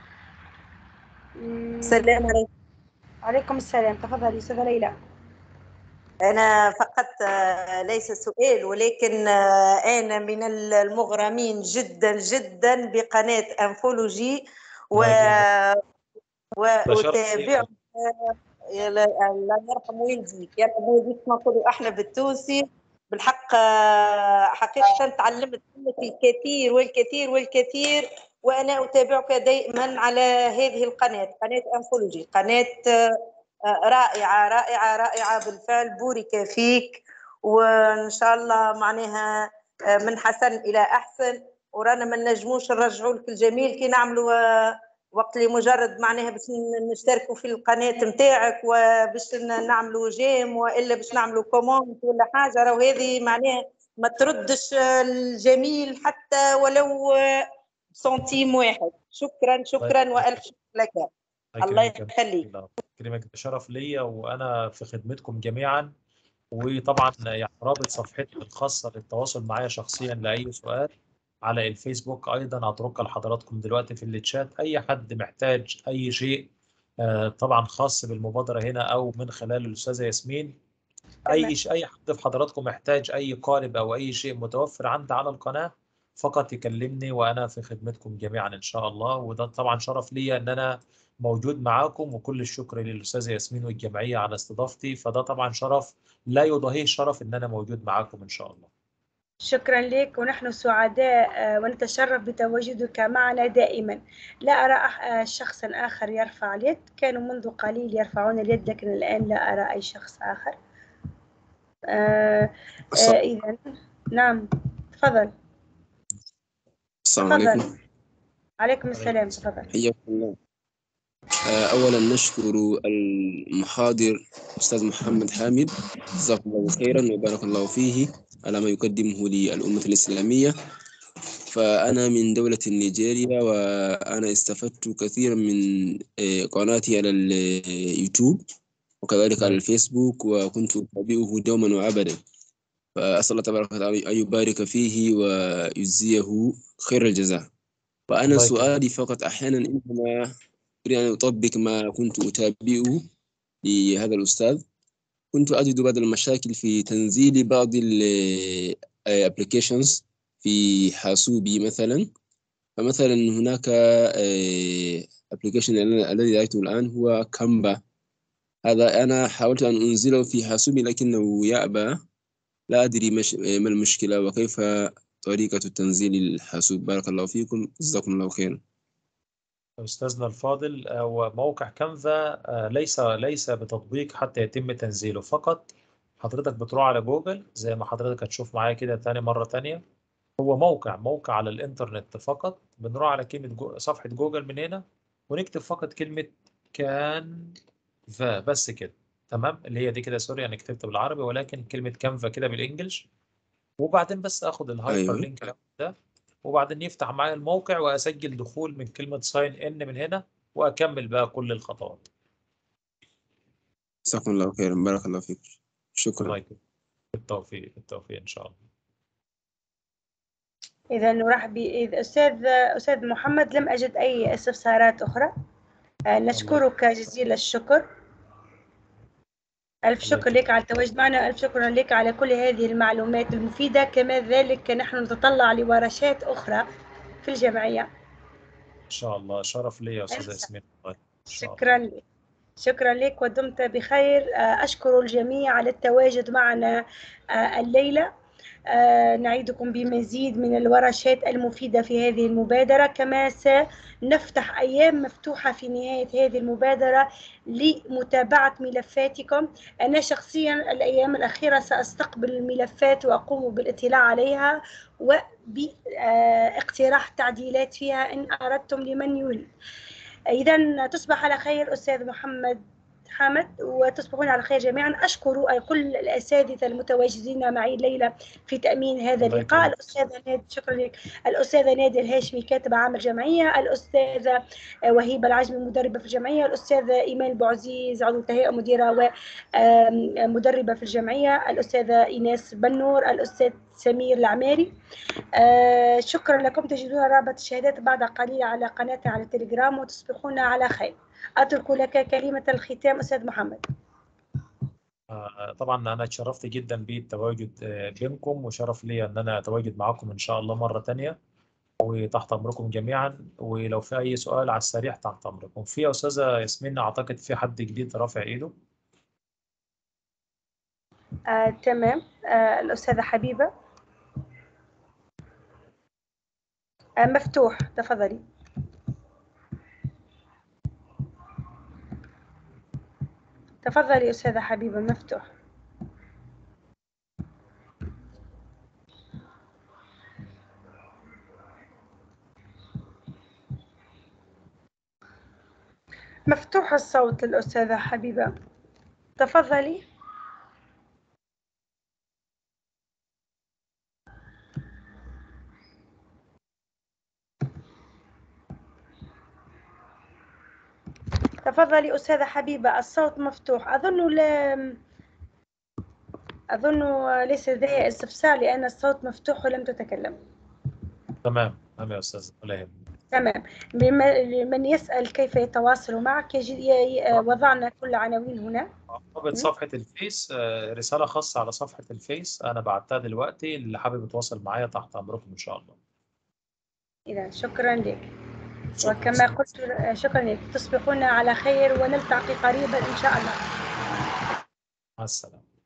مم، السلام عليكم عليكم السلام تفضلي أستاذة ليلى أنا فقط آه، ليس سؤال ولكن آه، أنا من المغرمين جدا جدا بقناة أنفولوجي و... ده شرف لي. وأتابع يا لا- الله يرحم والديك يرحم والديك كما نقولوا احنا بالتونسي بالحق آه، حقيقة تعلمت منك الكثير والكثير والكثير وأنا أتابعك دائما على هذه القناة قناة أنفولوجي قناة آه، آه، رائعة رائعة رائعة بالفعل بورك فيك وإن شاء الله معناها آه، من حسن إلى أحسن ورانا ما نجموش نرجعوا لك الجميل كي نعملوا آه، وقت اللي مجرد معناها باش ن- نشتركوا في القناة نتاعك وباش ن- نعملوا جيم والا باش نعملوا كومنت ولا حاجة راهو هذه معناها ما تردش آه، الجميل حتى ولو آه، سنتيم واحد شكرا شكرا والف شكر لك الله يكرمك. يخليك الله يكرمك ده شرف ليا وانا في خدمتكم جميعا وطبعا يعني رابط صفحتي الخاصه للتواصل معايا شخصيا لاي سؤال على الفيسبوك ايضا هترك لحضراتكم دلوقتي في الشات اي حد محتاج اي شيء آه، طبعا خاص بالمبادره هنا او من خلال الاستاذه ياسمين تمام. اي ش- اي حد في حضراتكم محتاج اي قالب او اي شيء متوفر عندي على القناه فقط يكلمني وانا في خدمتكم جميعا ان شاء الله وده طبعا شرف ليا ان انا موجود معاكم وكل الشكر للاستاذه ياسمين والجمعيه على استضافتي فده طبعا شرف لا يضاهيه شرف ان انا موجود معاكم ان شاء الله شكرا لك ونحن سعداء آه، ونتشرف بتواجدك معنا دائما لا أرى أح- آه، شخصا آخر يرفع اليد كانوا منذ قليل يرفعون اليد لكن الآن لا أرى أي شخص آخر آه، آه، إذا نعم تفضل السلام تفضل. عليكم عليكم السلام تفضل حياكم الله آه، أولا نشكر المحاضر أستاذ محمد حامد جزاكم الله خيرا وبارك الله فيه على ما يقدمه للأمة الإسلامية فأنا من دولة نيجيريا وأنا استفدت كثيرا من آه، قناتي على اليوتيوب وكذلك على الفيسبوك وكنت أتابعه دوما وأبدا فأسأل الله تبارك وتعالى أن يبارك فيه ويجزيه خير الجزاء وأنا الله يكرمك. سؤالي فقط أحيانا عندما أريد أن أطبق ما كنت أتابعه لهذا الأستاذ كنت أجد بعض المشاكل في تنزيل بعض الابلكيشنز في في حاسوبي مثلا فمثلا هناك ابلكيشن الذي رأيته الآن هو كامبا هذا أنا حاولت أن أنزله في حاسوبي لكنه يأبى لا أدري مش ما المشكلة وكيف طريقة تنزيل الحاسوب بارك الله فيكم جزاكم الله خيرا أستاذنا الفاضل هو موقع كانفا آه، ليس ليس بتطبيق حتى يتم تنزيله فقط حضرتك بتروح على جوجل زي ما حضرتك هتشوف معايا كده تاني مرة تانية هو موقع موقع على الإنترنت فقط بنروح على كلمة جو... صفحة جوجل من هنا ونكتب فقط كلمة كانفا بس كده تمام اللي هي دي كده سوري أنا كتبت بالعربي ولكن كلمة كانفا كده بالإنجلش وبعدين بس آخد الهايبر أيوه. لينك ده وبعدين يفتح معايا الموقع وأسجل دخول من كلمة ساين إن من هنا وأكمل بقى كل الخطوات جزاكم الله خيرا بارك الله فيكم الله شكرا يكرمك بالتوفيق بالتوفيق إن شاء الله إذا نرحب ب- أستاذ أستاذ محمد لم أجد أي استفسارات أخرى آه، نشكرك جزيل الشكر ألف شكر لك على التواجد معنا ألف شكر لك على كل هذه المعلومات المفيدة كما ذلك نحن نتطلع لورشات أخرى في الجمعية إن شاء الله شرف لي يا أستاذ ألف ياسمين والله. إن شاء الله. شكرا لك شكرا لك ودمت بخير آه، أشكر الجميع على التواجد معنا آه، الليلة آه، نعيدكم بمزيد من الورشات المفيدة في هذه المبادرة كما سنفتح أيام مفتوحة في نهاية هذه المبادرة لمتابعة ملفاتكم أنا شخصيا الأيام الأخيرة سأستقبل الملفات وأقوم بالاطلاع عليها وباقتراح تعديلات فيها إن أردتم لمن يريد إذا تصبح على خير أستاذ محمد حامد وتصبحون على خير جميعا أشكر كل الأساتذة المتواجدين معي الليلة في تأمين هذا الله اللقاء يكرمك. الأستاذة نادي شكرا لك الأستاذة نادية الهاشمي كاتبة عام الجمعية الأستاذة وهيبة العجمي مدربة في الجمعية الأستاذة إيمان بوعزيز عضو التهيئة مديرة ومدربة في الجمعية الأستاذة إيناس بنور الأستاذ سمير العماري آه، شكرا لكم تجدون رابط الشهادات بعد قليل على قناتنا على التليجرام وتصبحون على خير أترك لك كلمة الختام أستاذ محمد آه، طبعا انا اتشرفت جدا بالتواجد آه، بينكم وشرف لي ان انا اتواجد معكم ان شاء الله مره تانية وتحت امركم جميعا ولو في اي سؤال على السريع تحت امركم في يا استاذه ياسمين اعتقد في حد جديد رافع ايده آه، تمام آه، الأستاذة حبيبة آه، مفتوح تفضلي تفضلي أستاذة حبيبة مفتوح مفتوح الصوت للأستاذة حبيبة تفضلي تفضلي أستاذة حبيبة الصوت مفتوح أظن لا أظن ليس لدي استفسار لأن الصوت مفتوح ولم تتكلم تمام تمام يا استاذ ولا يهمك تمام بما- لمن يسأل كيف يتواصل معك يجد ي- وضعنا كل عناوين هنا رابط صفحه الفيس آه، رساله خاصه على صفحه الفيس انا بعتها دلوقتي اللي حابب يتواصل معايا تحت امركم ان شاء الله إذا شكرا لك وكما قلت شكرا لك تصبحون على خير ونلتقي قريبا إن شاء الله مع السلامه